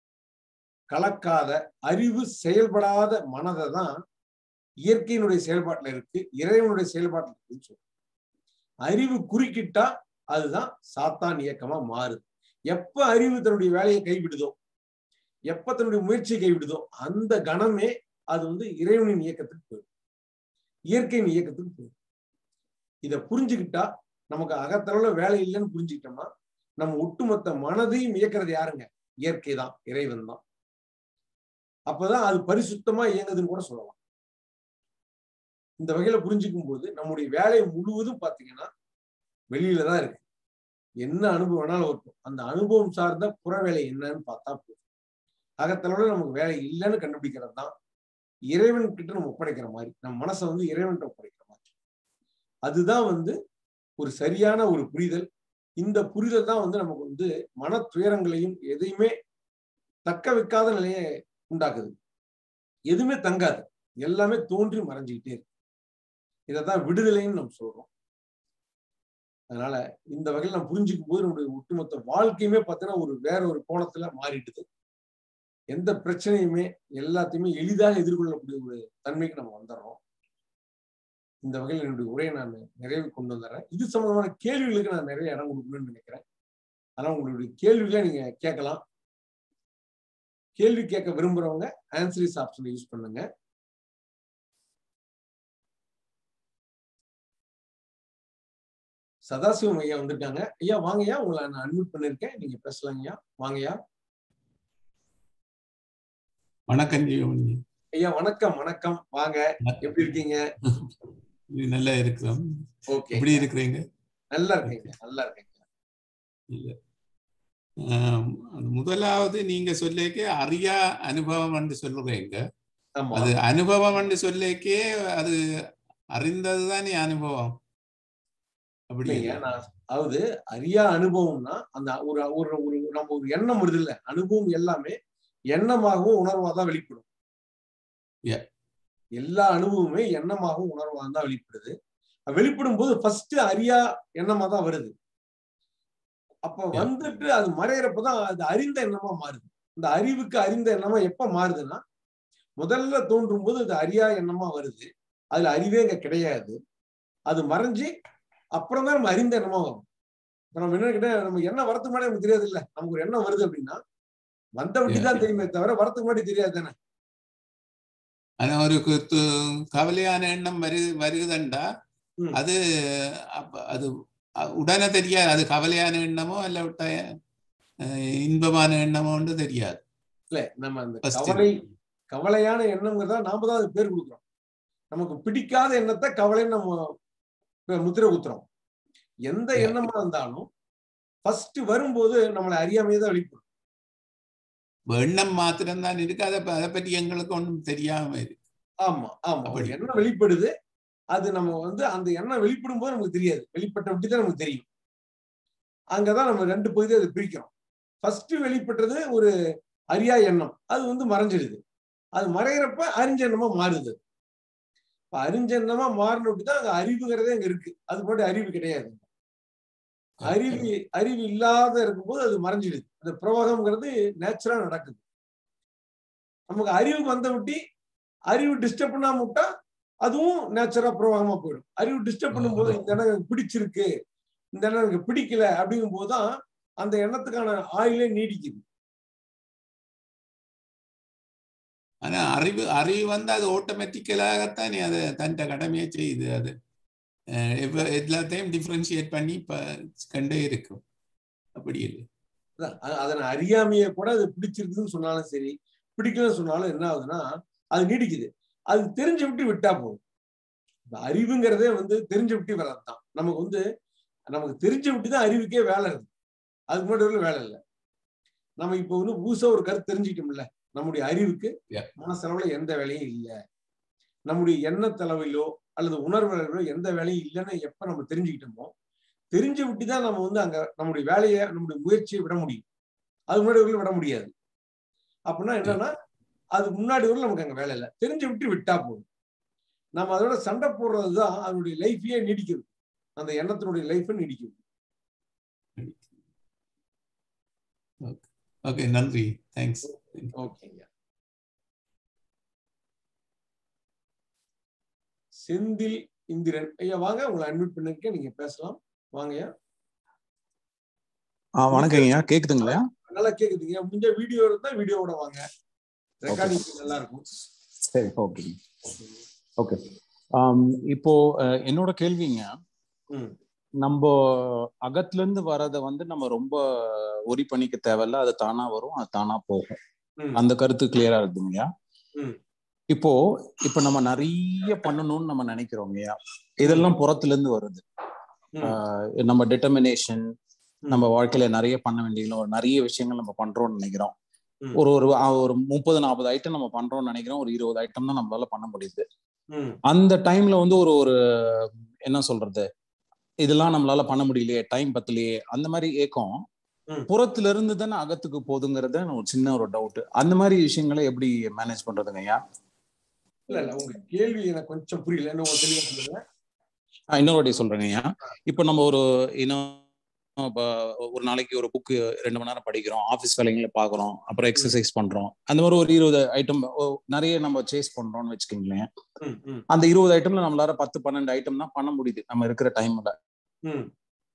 கலக்காத அறிவு செயல்படாத மனதை தான் இயற்கையினுடைய செயல்பாட்டுல இருக்கு இறைவனுடைய செயல்பாட்டுல இருக்குன்னு சொல்றோம் அறிவு குறுக்கிட்டா அதுதான் சாத்தான் இயக்கமா மாறுது எப்ப அறிவு தன்னுடைய வேலையை கைவிடுதோ எப்ப தன்னுடைய முயற்சியை கைவிடுதோ அந்த கணமே அது வந்து இறைவனின் இயக்கத்துக்கு போயிடும் இயற்கையின் இயக்கத்துக்கு போயிடும் இதை புரிஞ்சுக்கிட்டா நமக்கு அகத்தளவுல வேலை இல்லைன்னு புரிஞ்சுக்கிட்டோம்னா நம்ம ஒட்டுமொத்த மனதையும் இயக்கிறது யாருங்க இயற்கை தான் இறைவன் தான் அப்பதான் அது பரிசுத்தமா இயங்குதுன்னு கூட சொல்லலாம் இந்த வகையில புரிஞ்சுக்கும் போது நம்முடைய வேலை முழுவதும் பாத்தீங்கன்னா வெளியில தான் இருக்கு என்ன அனுபவம் வேணாலும் இருக்கும் அந்த அனுபவம் சார்ந்த புற வேலை என்னன்னு பார்த்தா போதும் அகத்தளவுல நமக்கு வேலை இல்லைன்னு கண்டுபிடிக்கிறது தான் இறைவன் கிட்ட நம்ம ஒப்படைக்கிற மாதிரி நம்ம மனசை வந்து இறைவன்கிட்ட ஒப்படைக்கிற மாதிரி அதுதான் வந்து ஒரு சரியான ஒரு புரிதல் இந்த புரிதல் தான் வந்து நமக்கு வந்து மன துயரங்களையும் எதையுமே தக்க வைக்காத நிலையை உண்டாக்குது எதுவுமே தங்காது எல்லாமே தோன்றி மறைஞ்சுக்கிட்டே இருக்கு இதைதான் விடுதலைன்னு நம்ம சொல்றோம் அதனால இந்த வகையில் நம்ம புரிஞ்சுக்கும் போது நம்முடைய ஒட்டுமொத்த வாழ்க்கையுமே பார்த்தீங்கன்னா ஒரு வேற ஒரு கோணத்துல மாறிடுது எந்த பிரச்சனையுமே எல்லாத்தையுமே எளிதாக எதிர்கொள்ளக்கூடிய ஒரு தன்மைக்கு நம்ம வந்துடுறோம் இந்த வகையில் என்னுடைய உரையை நான் நிறைவு கொண்டு வந்துடுறேன் இது சம்பந்தமான கேள்விகளுக்கு நான் நிறைய இடம் கொடுக்கணும்னு நினைக்கிறேன் ஆனா உங்களுடைய கேள்விகளை நீங்க கேட்கலாம் கேள்வி கேட்க விரும்புறவங்க ஆன்சரிஸ் ஆப்ஷனை யூஸ் பண்ணுங்க சதாசிவம் ஐயா வந்திருக்காங்க ஐயா வாங்கய்யா உங்களை நான் அட்மிட் பண்ணிருக்கேன் நீங்க பேசலாம் ஐயா வாங்கய்யா வணக்கம் ஜீவமணி ஐயா வணக்கம் வணக்கம் வாங்க எப்படி இருக்கீங்க நல்லா இருக்கிறோம் ஓகே எப்படி இருக்கிறீங்க நல்லா இருக்கீங்க நல்லா இருக்கீங்க இல்ல ஆம், அது முதலாவது நீங்க சொல்லிக்க அறியா அனுபவம் என்று சொல்றீங்க ஆமா அது அனுபவம் என்று சொல்லிக்கே அது அறிந்ததுதானே அனுபவம் அப்படி இல்லைங்க நான் அதாவது அறியா அனுபவம்னா அந்த ஒரு ஒரு ஒரு நம்ம ஒரு எண்ணம் வருது இல்ல அனுபவம் எல்லாமே எண்ணமாகவும் உணர்வாதான் வெளிப்படும் Yeah. எல்லா அனுபவமுமே எண்ணமாகவும் உணர்வாக தான் வெளிப்படுது வெளிப்படும் போது ஃபர்ஸ்ட் அறியா எண்ணமா தான் வருது அப்ப வந்துட்டு அது மறையிறப்பதான் அது அறிந்த எண்ணமா மாறுது இந்த அறிவுக்கு அறிந்த எண்ணமா எப்ப மாறுதுன்னா முதல்ல தோன்றும் போது அது அறியா எண்ணமா வருது அதுல அறிவே இங்க கிடையாது அது மறைஞ்சு அப்புறம் தான் நம்ம அறிந்த எண்ணமா வரும் இப்ப நம்ம என்ன கிட்ட நம்ம என்ன வரத்துக்கு முன்னாடி நமக்கு தெரியாது இல்ல நமக்கு ஒரு எண்ணம் வருது அப்படின்னா வந்த வட்டி தான் தெரியுமே தவிர வரத்துக்கு முன்னாடி தெரியாது தானே ஆனா ஒரு கு- கவலையான எண்ணம் வரு வருகுதுண்டா ம். அது அப்ப அது அ- உடனே தெரியாது அது கவலையான எண்ணமோ இல்ல விட்ட அஹ், இன்பமான எண்ணமோன்னு தெரியாது இல்ல நம்ம அந்த First கவலை கவலையான எண்ணங்கிறதா நாம தான் அது பேர் கொடுக்குறோம் நமக்கு பிடிக்காத எண்ணத்தை கவலைன்னு நம்ம பே- முத்திரை குத்துறோம் எந்த Yeah. எண்ணமா இருந்தாலும் ஃபர்ஸ்ட் வரும்போது நம்மளை அறியாமையே தான் வெளிப்படும் எண்ணம் மாத்திரம் தான் இருக்கு அதை ப- அதை பற்றி எங்களுக்கு ஒன்றும் தெரியாம இருக்கு ஆமா ஆமா ஒரு அப்படி. எண்ணம் வெளிப்படுது அது நம்ம வந்து அந்த எண்ணம் வெளிப்படும் போது நமக்கு தெரியாது வெளிப்பட்ட விட்டு தான் நமக்கு தெரியும் அங்கதான் நம்ம ரெண்டு பகுதியை அதை பிரிக்கிறோம் ஃபர்ஸ்ட் வெளிப்பட்டது ஒரு அறியா எண்ணம் அது வந்து மறைஞ்சிடுது அது மறையிறப்ப அறிஞ்ச எண்ணமா மாறுது இப்ப அறிஞ்ச எண்ணமா மாறினப்படி தான் அங்க அறிவுங்கிறதே அங்க இருக்கு அது மட்டும் அறிவு கிடையாது அறிவு அறிவு இல்லாத இருக்கும்போது அது மறைஞ்சிடுது அந்த பிரவாகம்ங்கிறது நேச்சுரா நடக்குது நமக்கு அறிவு வந்த விட்டி அறிவு டிஸ்டர்ப் பண்ணாம விட்டா அதுவும் நேச்சுரா பிரவாகமா போயிடும் அறிவு டிஸ்டர்ப் பண்ணும்போது இந்த இடம் எனக்கு பிடிச்சிருக்கு இந்த இடம் எனக்கு பிடிக்கல அப்படிங்கும் போதுதான் அந்த எண்ணத்துக்கான ஆயிலே நீடிக்குது ஆனா அறிவு அறிவு வந்து அது ஆட்டோமேட்டிக்கலாகத்தான் அது தன் கடமையை செய்யுது அது அஹ் எப்ப- எல்லாத்தையும் டிஃபரன்ஷியேட் பண்ணி இப்ப கண்டே இருக்கும் அப்படி இல்லை அதான், அ- அதனை அறியாமையே கூட அது பிடிச்சிருக்குதுன்னு சொன்னாலும் சரி பிடிக்கலன்னு சொன்னாலும் என்ன ஆகுதுன்னா அது நீடிக்குது அது தெரிஞ்சு விட்டு விட்டா போதும் இந்த அறிவுங்கிறதே வந்து தெரிஞ்சு விட்டு வர்றதுதான் நமக்கு வந்து நமக்கு தெரிஞ்சு விட்டு தான் அறிவுக்கே வேலை இருக்கு அதுக்கு முன்னாடி வரையிலும் வேலை இல்லை நம்ம இப்போ வந்து புதுசா ஒரு கருத்து தெரிஞ்சுக்கிட்டோம்ல நம்முடைய அறிவுக்கு Yeah. மனசளவுல எந்த வேலையும் இல்லை நம்முடைய எண்ணத்தளவிலோ அல்லது உணர்வுகளோ எந்த வேலையும் இல்லைன்னு எப்ப நம்ம தெரிஞ்சுக்கிட்டோமோ தெரிஞ்சு விட்டு தான் நம்ம வந்து அங்க நம்முடைய வேலையை நம்முடைய முயற்சியை விட முடியும் அது முன்னாடி வரையிலும் விட முடியாது அப்படின்னா என்னன்னா அது முன்னாடி வரையிலும் நமக்கு அங்க வேலை இல்லை தெரிஞ்சு விட்டு விட்டா போதும் நம்ம அதோட சண்டை போடுறதுதான் அதனுடைய லைஃபையே நீடிக்குது அந்த எண்ணத்தினுடைய லைஃபை நீடிக்குது ஓகே நன்றி தேங்க்ஸ் ஓகேங்க செந்தில் இந்திரன் ஐயா வாங்க உங்களை அட்மிட் பண்ணிருக்கேன் நீங்க பேசலாம் வாங்கய்யா ஆ வணக்கங்கய்யா கேக்குதுங்களா நல்லா கேக்குதுங்க முடிஞ்ச வீடியோ இருந்தா வீடியோவோட வாங்க ரெக்கார்டிங் நல்லா இருக்கும் சரி ஓகே ஓகே இப்போ அஹ், என்னோட கேள்விங்க ம். நம்ம அகத்துல இருந்து வர்றத வந்து நம்ம ரொம்ப ஒரி பண்ணிக்க தேவையில்ல அது தானா வரும் அது தானா போகும் ம். அந்த கருத்து கிளியரா இருக்குங்கய்யா ம். இப்போ இப்ப நம்ம நிறைய பண்ணணும்னு நம்ம நினைக்கிறோங்கய்யா இதெல்லாம் புறத்துல இருந்து வருது ம். ஆஹ் நம்ம டிட்டர்மினேஷன் ம். நம்ம வாழ்க்கையில நிறைய பண்ண வேண்டிய ஒரு நிறைய விஷயங்கள் நம்ம பண்றோம்னு நினைக்கிறோம் ம். ஒரு ஒரு ஆ, ஒரு முப்பது நாற்பது ஐட்டம் நம்ம பண்றோம்னு நினைக்கிறோம் ஒரு இருபது ஐட்டம் தான் நம்மளால பண்ண முடியுது ம். அந்த டைம்ல வந்து ஒரு ஒரு என்ன சொல்றது இதெல்லாம் நம்மளால பண்ண முடியலையே டைம் பத்தலையே அந்த மாதிரி ஏக்கம் ம். புறத்துல இருந்து தானே அகத்துக்கு போகுதுங்கிறது ஒரு சின்ன ஒரு டவுட் அந்த மாதிரி விஷயங்களை எப்படி மேனேஜ் பண்றதுங்க ஐயா இல்ல இல்ல உங்க கேள்வி எனக்கு கொஞ்சம் புரியல என்ன உங்க தெளிவா சொல்லுங்க ஆஹ் இன்னொரு வாட்டி சொல்றேங்க ஐயா இப்போ நம்ம ஒரு இன்னும் இப்போ ஒரு நாளைக்கு ஒரு புக்கு ரெண்டு மணி நேரம் படிக்கிறோம் ஆஃபீஸ் வேலைங்களை பார்க்குறோம் அப்புறம் எக்ஸசைஸ் பண்றோம் அந்த மாதிரி ஒரு இருபது ஐட்டம் நிறைய நம்ம சேஸ் பண்றோம்னு வச்சுக்கோங்களேன் ம், ம், அந்த இருபது ஐட்டம்ல நம்மளால பத்து பன்னெண்டு ஐட்டம் தான் பண்ண முடியுது நம்ம இருக்கிற டைம்ல ம்.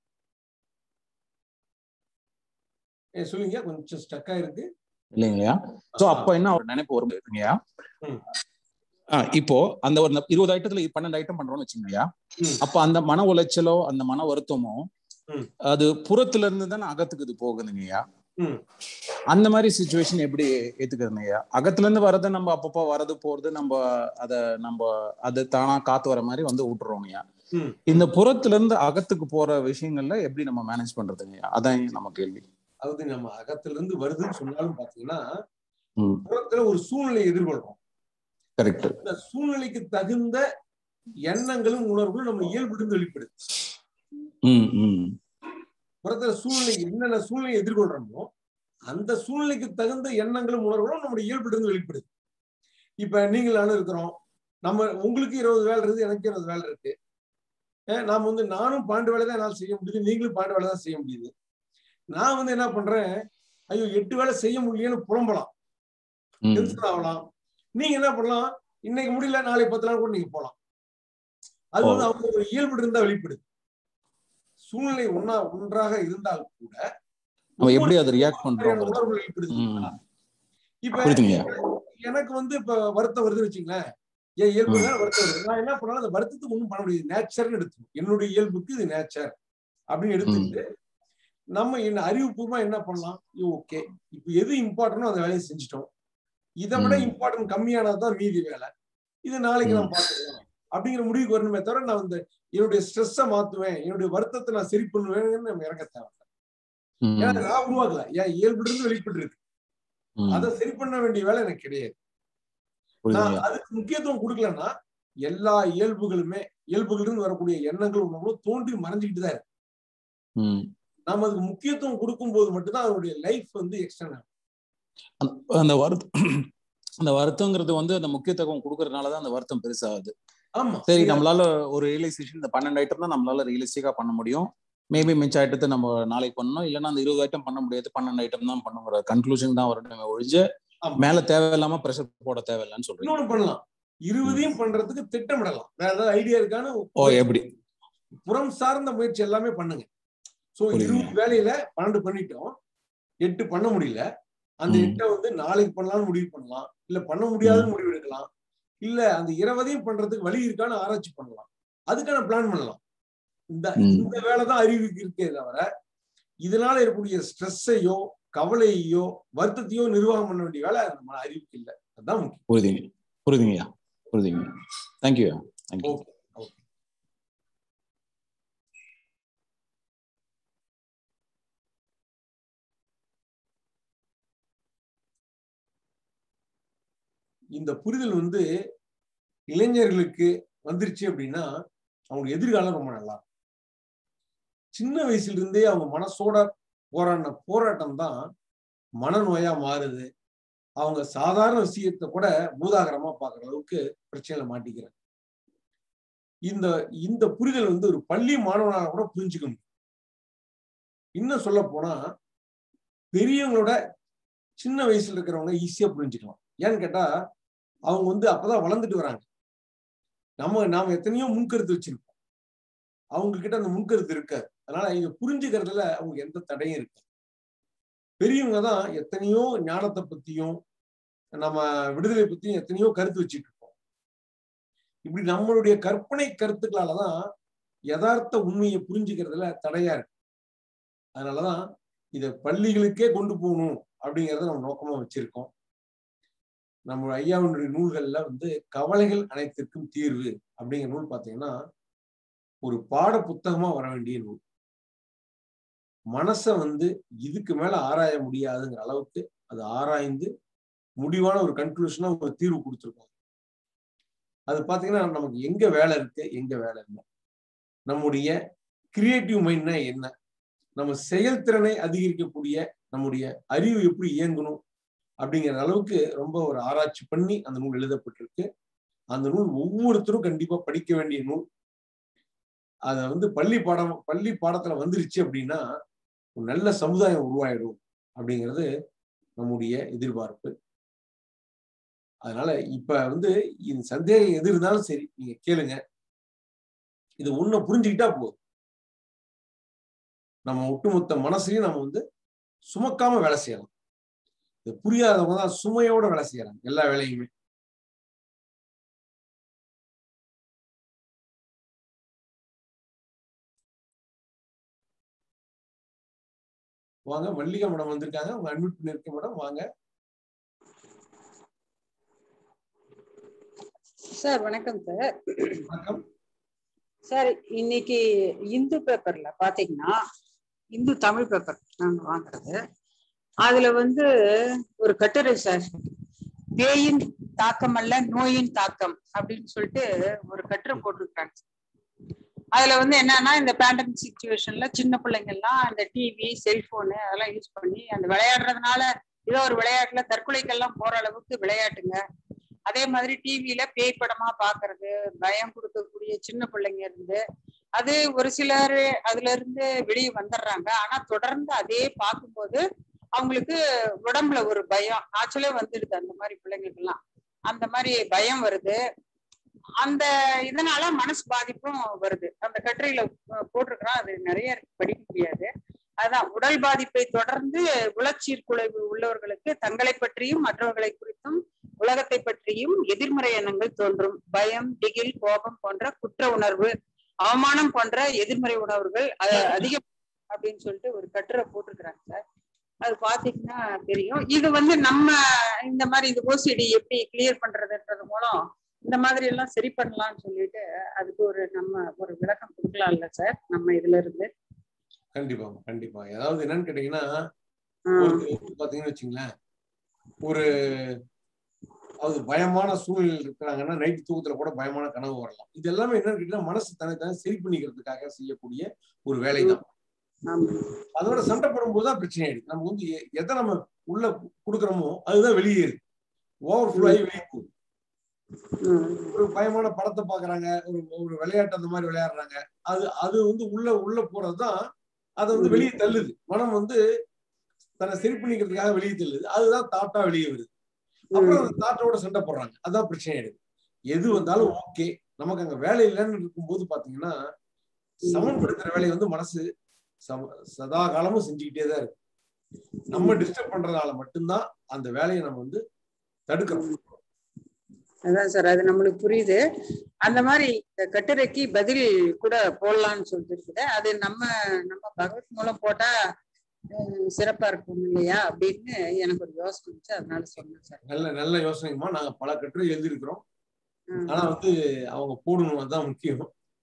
ஏ, சொல்லுங்க கொஞ்சம் ஸ்டக்கா இருக்கு இல்லைங்களா சோ அப்ப என்ன ஒரு நினைப்பு வரும் இல்லையா ம். இப்போ அந்த ஒரு இருபது ஐட்டத்துல பன்னெண்டு ஐட்டம் பண்றோம்னு வச்சுக்கோங்கய்யா ம். அப்ப அந்த மன உளைச்சலோ அந்த மன வருத்தமோ ம். அது புறத்துல இருந்து தானே அகத்துக்கு இது போகுதுங்கய்யா ம். அந்த மாதிரி சுச்சுவேஷன் எப்படி ஏத்துக்கிறதுங்கய்யா அகத்துல இருந்து வர்றது நம்ம அப்பப்போ வரது போறது நம்ம அத நம்ம அது தானா காத்து வர மாதிரி வந்து விட்டுறோங்கய்யா ம். இந்த புறத்துல இருந்து அகத்துக்கு போற விஷயங்கள்ல எப்படி நம்ம மேனேஜ் பண்றதுங்கய்யா அதான் நம்ம கேள்வி அதாவது நம்ம அகத்துல இருந்து வருதுன்னு சொன்னாலும் பாத்தீங்கன்னா ம். புறத்துல ஒரு சூழ்நிலையை எதிர்கொள்றோம் கரெக்ட் இந்த சூழ்நிலைக்கு தகுந்த எண்ணங்களும் உணர்வுகளும் நம்ம இயல்பிலிருந்து வெளிப்படுது ம் ம் புறத்துல சூழ்நிலை என்னென்ன சூழ்நிலையை எதிர்கொள்றோமோ அந்த சூழ்நிலைக்கு தகுந்த எண்ணங்களும் உணர்வுகளும் நம்முடைய இயல்பிலிருந்து வெளிப்படுது இப்ப நீங்கள் நானும் இருக்கிறோம் நம்ம உங்களுக்கு இருபது வேலை இருக்குது எனக்கு இருபது வேலை இருக்கு அஹ் நாம வந்து நானும் பாண்டு வேலை தான் என்னால் செய்ய முடியுது நீங்களும் பாண்டு வேலை தான் செய்ய முடியுது நான் வந்து என்ன பண்றேன் ஐயோ எட்டு வேலை செய்ய முடியலன்னு புலம்பலாம் ம், டென்ஷன் ஆகலாம் நீங்க என்ன பண்ணலாம் இன்னைக்கு முடியல நாளை பத்து நாள் கூட நீங்க போலாம் அது வந்து அவங்க ஒரு இயல்பு இருந்தா வெளிப்படுது சூழ்நிலை ஒன்னா ஒன்றாக இருந்தால் கூட நம்ம எப்படி அதை ரியாக்ட் மாதிரியான பண்றோம் உணர்வு வெளிப்படுது ம், இப்ப புரியுதுங்கய்யா எனக்கு வந்து இப்ப வருத்தம் வருதுன்னு வச்சுங்களேன் என் இயல்பு வருத்தம் வருது நான் என்ன பண்ணாலும் அந்த வருத்தத்துக்கு ஒண்ணும் பண்ண முடியாது நேச்சர்னு எடுத்துக்கணும் என்னுடைய இயல்புக்கு இது நேச்சர் அப்படின்னு எடுத்துக்கிட்டு நம்ம என்ன அறிவுபூர்வமா என்ன பண்ணலாம் ஓகே இப்ப எது இம்பார்ட்டனோ அந்த வேலையை செஞ்சுட்டோம் இதை விட ம். இம்பார்ட்டன்ட் கம்மியானதுதான் மீதி வேலை இது நாளைக்கு நான் பார்த்துக்கலாம் அப்படிங்கிற முடிவுக்கு வரணுமே தவிர நான் வந்து என்னுடைய ஸ்ட்ரெஸ்ஸை மாத்துவேன் என்னுடைய வருத்தத்தை நான் சரி பண்ணுவேன்னு நம்ம இறங்க தேவை ம், ஏன்னா நான் உருவாக்கல என் இயல்பு இருந்து வெளிப்பட்டு இருக்கு ம், அதை சரி பண்ண வேண்டிய வேலை எனக்கு கிடையாது நான் புரியுதுங்கய்யா அதுக்கு முக்கியத்துவம் கொடுக்கலன்னா எல்லா இயல்புகளுமே இயல்புகளிலிருந்து வரக்கூடிய எண்ணங்கள் உணர்வுகளும் தோன்றி மறைஞ்சுக்கிட்டு தான் இருக்கு ம். நாம அதுக்கு முக்கியத்துவம் கொடுக்கும் போது மட்டும்தான் அதனுடைய லைஃப் வந்து எக்ஸ்டெண்ட் ஆகும் அந்த- அந்த வருத்தம் அந்த வருத்தங்கிறது வந்து அந்த முக்கியத்துவம் கொடுக்கறதுனால தான் அந்த வருத்தம் பெருசாகுது ஆமா சரி நம்மளால ஒரு ரியலைசேஷன் இந்த பன்னெண்டு ஐட்டம் தான் நம்மளால ரியலிஸ்டிக்கா பண்ண முடியும் மேபி மிச்ச ஐட்டத்தை நம்ம நாளைக்கு பண்ணணும் இல்லைன்னா அந்த இருபது ஐட்டம் பண்ண முடியாது பன்னெண்டு ஐட்டம் தான் பண்ணுங்கிற கன்க்ளூஷன் தான் வரணுமே ஒழிஞ்சு ஆமா. மேல தேவையில்லாம ப்ரெஷர் போட தேவையில்லைன்னு சொல்றீங்க இன்னொன்னு பண்ணலாம் இருபதையும் பண்றதுக்கு திட்டமிடலாம் வேற ஏதாவது ஐடியா இருக்கான்னு ஓ எப்படி புறம் சார்ந்த முயற்சி எல்லாமே பண்ணுங்க சோ புரியுது. இருபது வேலையில பன்னெண்டு பண்ணிட்டோம் எட்டு பண்ண முடியல அந்த ம். எட்டை வந்து நாளைக்கு பண்ணலாம்னு முடிவு பண்ணலாம் இல்ல பண்ண முடியாதுன்னு முடிவு எடுக்கலாம் இல்ல அந்த இருபதையும் பண்றதுக்கு வழி இருக்கான்னு ஆராய்ச்சி பண்ணலாம் அதுக்கான பிளான் பண்ணலாம் இந்த ம். இந்த வேலை தான் அறிவுக்கு இருக்கே தவிர இதனால இருக்கக்கூடிய ஸ்ட்ரெஸ்ஸையோ கவலையோ வருத்தத்தையோ நிர்வாகம் பண்ண வேண்டிய வேலை நம்ம அறிவுக்கு இல்லை அதுதான் முக்கியம் புரியுதுங்க புரியுதுங்கய்யா புரியுதுங்க தேங்க்யூ தேங்க்யூ ஓகே ஓகே இந்த புரிதல் வந்து இளைஞர்களுக்கு வந்துருச்சு அப்படின்னா அவங்க எதிர்காலம் ரொம்ப நல்லா இருக்கும். சின்ன வயசுல இருந்தே அவங்க மனசோட போராடின போராட்டம் தான் மனநோயா மாறுது அவங்க சாதாரண விஷயத்தை கூட பூதாகரமா பாக்குற அளவுக்கு பிரச்சனையில மாட்டிக்கிறாங்க இந்த இந்த புரிதல் வந்து ஒரு பள்ளி மாணவனால கூட புரிஞ்சுக்க முடியும் இன்னும் சொல்ல போனா பெரியவங்களோட சின்ன வயசுல இருக்கிறவங்க ஈஸியா புரிஞ்சுக்கலாம் ஏன்னு கேட்டா அவங்க வந்து அப்பதான் வளர்ந்துட்டு வராங்க நம்ம நாம எத்தனையோ முன்கருத்து வச்சிருப்போம் அவங்க கிட்ட அந்த முன்கருத்து இருக்காது அதனால இங்க புரிஞ்சுக்கிறதுல அவங்க எந்த தடையும் இருக்கு பெரியவங்க தான் எத்தனையோ ஞானத்தை பத்தியும் நம்ம விடுதலை பத்தியும் எத்தனையோ கருத்து வச்சுட்டு இருப்போம் இப்படி நம்மளுடைய கற்பனை கருத்துக்களாலதான் யதார்த்த உண்மையை புரிஞ்சுக்கிறதுல தடையா இருக்கு அதனாலதான் இத பள்ளிகளுக்கே கொண்டு போகணும் அப்படிங்கறத நம்ம நோக்கமா வச்சிருக்கோம் நம்ம ஐயாவினுடைய நூல்கள்ல வந்து கவலைகள் அனைத்திற்கும் தீர்வு அப்படிங்கிற நூல் பாத்தீங்கன்னா ஒரு பாட புத்தகமா வர வேண்டிய நூல் மனசை வந்து இதுக்கு மேல ஆராய முடியாதுங்கிற அளவுக்கு அது ஆராய்ந்து முடிவான ஒரு கன்க்ளூஷனா ஒரு தீர்வு கொடுத்துருக்கோம் அது பாத்தீங்கன்னா நமக்கு எங்க வேலை இருக்கு எங்க வேலை இல்லை நம்முடைய கிரியேட்டிவ் மைண்ட்னா என்ன நம்ம செயல்திறனை அதிகரிக்கக்கூடிய நம்முடைய அறிவு எப்படி இயங்கணும் அப்படிங்கிற அளவுக்கு ரொம்ப ஒரு ஆராய்ச்சி பண்ணி அந்த நூல் எழுதப்பட்டிருக்கு அந்த நூல் ஒவ்வொருத்தரும் கண்டிப்பா படிக்க வேண்டிய நூல் அத வந்து பள்ளி பாடம் பள்ளி பாடத்துல வந்துருச்சு அப்படின்னா ஒரு நல்ல சமுதாயம் உருவாயிடும் அப்படிங்கிறது நம்முடைய எதிர்பார்ப்பு அதனால இப்ப வந்து இந்த சந்தேகம் எது இருந்தாலும் சரி நீங்க கேளுங்க இது ஒண்ணு புரிஞ்சுக்கிட்டா போதும் நம்ம ஒட்டுமொத்த மனசையும் நம்ம வந்து சுமக்காம வேலை செய்யலாம் இது புரியாதவங்க தான் சுமையோட வேலை செய்யறாங்க எல்லா வேலையுமே வாங்க மல்லிகா மேடம் வந்திருக்காங்க உங்க அட்மிட் பண்ணிருக்க மேடம் வாங்க சார் வணக்கம் சார் வணக்கம் சார் இன்னைக்கு இந்து பேப்பர்ல பாத்தீங்கன்னா இந்து தமிழ் பேப்பர் நாங்க வாங்குறது அதுல வந்து ஒரு கட்டுரை சார் பேயின் தாக்கம் அல்ல நோயின் தாக்கம் அப்படின்னு சொல்லிட்டு ஒரு கட்டுரை போட்டிருக்காங்க அதுல வந்து என்னன்னா இந்த பேண்டமிக் சுச்சுவேஷன்ல சின்ன பிள்ளைங்க எல்லாம் அந்த டிவி செல்போனு அதெல்லாம் யூஸ் பண்ணி அந்த விளையாடுறதுனால ஏதோ ஒரு விளையாட்டுல தற்கொலைக்கெல்லாம் போற அளவுக்கு விளையாட்டுங்க அதே மாதிரி டிவியில பேய் படமா பாக்குறது பயம் கொடுக்கக்கூடிய சின்ன பிள்ளைங்க இருந்து அது ஒரு சிலர் அதுல இருந்து வெளியே வந்துடுறாங்க ஆனா தொடர்ந்து அதே பார்க்கும்போது அவங்களுக்கு உடம்புல ஒரு பயம் காய்ச்சலே வந்துடுது அந்த மாதிரி பிள்ளைங்களுக்கு எல்லாம் அந்த மாதிரி பயம் வருது அந்த இதனால மனசு பாதிப்பும் வருது அந்த கட்டுரையில போட்டிருக்கிறோம் அது நிறைய படிக்க முடியாது அதான் உடல் பாதிப்பை தொடர்ந்து உளச்சீர்குலைவு உள்ளவர்களுக்கு தங்களை பற்றியும் மற்றவர்களை குறித்தும் உலகத்தை பற்றியும் எதிர்மறை எண்ணங்கள் தோன்றும் பயம் திகில் கோபம் போன்ற குற்ற உணர்வு அவமானம் போன்ற எதிர்மறை உணர்வுகள் அதிகம் அப்படின்னு சொல்லிட்டு ஒரு கட்டுரை போட்டிருக்கிறாங்க சார் அது பாத்தீங்கன்னா தெரியும் இது வந்து நம்ம இந்த மாதிரி இந்த ஓசிடி எப்படி கிளியர் பண்றதுன்றது மூலம் இந்த மாதிரி எல்லாம் சரி பண்ணலாம்னு சொல்லிட்டு அதுக்கு ஒரு நம்ம ஒரு விளக்கம் கொடுக்கலாம்ல சார் நம்ம இதுல இருந்து கண்டிப்பா கண்டிப்பா ஏதாவது என்னன்னு கேட்டீங்கன்னா பாத்தீங்கன்னு வச்சுங்களேன் ஒரு அது பயமான சூழ்நிலை இருக்கிறாங்கன்னா நைட்டு தூக்கத்துல கூட பயமான கனவு வரலாம் இது எல்லாமே என்னன்னு கேட்டீங்கன்னா மனசு தன்னை தானே சரி பண்ணிக்கிறதுக்காக செய்யக்கூடிய ஒரு வேலை தான் அதோட சண்டை போடும்போது தான் பிரச்சனை ஆயிடுது நம்ம வந்து எதை நம்ம உள்ள கொடுக்குறோமோ அதுதான் வெளியேறு ஓவர் ஃபுல் ஆகி வெளியே போகுது ஒரு பயமான படத்தை பாக்குறாங்க ஒரு ஒரு விளையாட்டு அந்த மாதிரி விளையாடுறாங்க அது அது வந்து உள்ள உள்ள போறதுதான் அதை வந்து வெளியே தள்ளுது மனம் வந்து தன்னை சரி பண்ணிக்கிறதுக்காக வெளியே தள்ளுது அதுதான் தாட்டா வெளியே வருது அப்புறம் அந்த தாட்டோட சண்டை போடுறாங்க அதான் பிரச்சனை ஆயிடுது எது வந்தாலும் ஓகே நமக்கு அங்க வேலை இல்லைன்னு இருக்கும்போது பாத்தீங்கன்னா சமன்படுத்துற வேலையை வந்து மனசு சதா காலமும் செஞ்சுக்கிட்டே தான் இருக்கு நம்ம டிஸ்டர்ப் பண்றதால மட்டும்தான் அந்த வேலையை நம்ம வந்து தடுக்கிறோம் அதான் சார் அது நம்மளுக்கு புரியுது அந்த மாதிரி இந்த கட்டுரைக்கு பதில் கூட போடலாம்னு சொல்லிட்டு இருக்குது அது நம்ம நம்ம பகவத் மூலம் போட்டா சிறப்பா இருக்கும் இல்லையா அப்படின்னு எனக்கு ஒரு யோசனை இருந்துச்சு அதனால சொன்னேன் சார் நல்ல நல்ல யோசனைமா நாங்க பல கட்டுரை எழுதியிருக்கிறோம் ஆனா வந்து அவங்க போடணும் அதுதான் முக்கியம்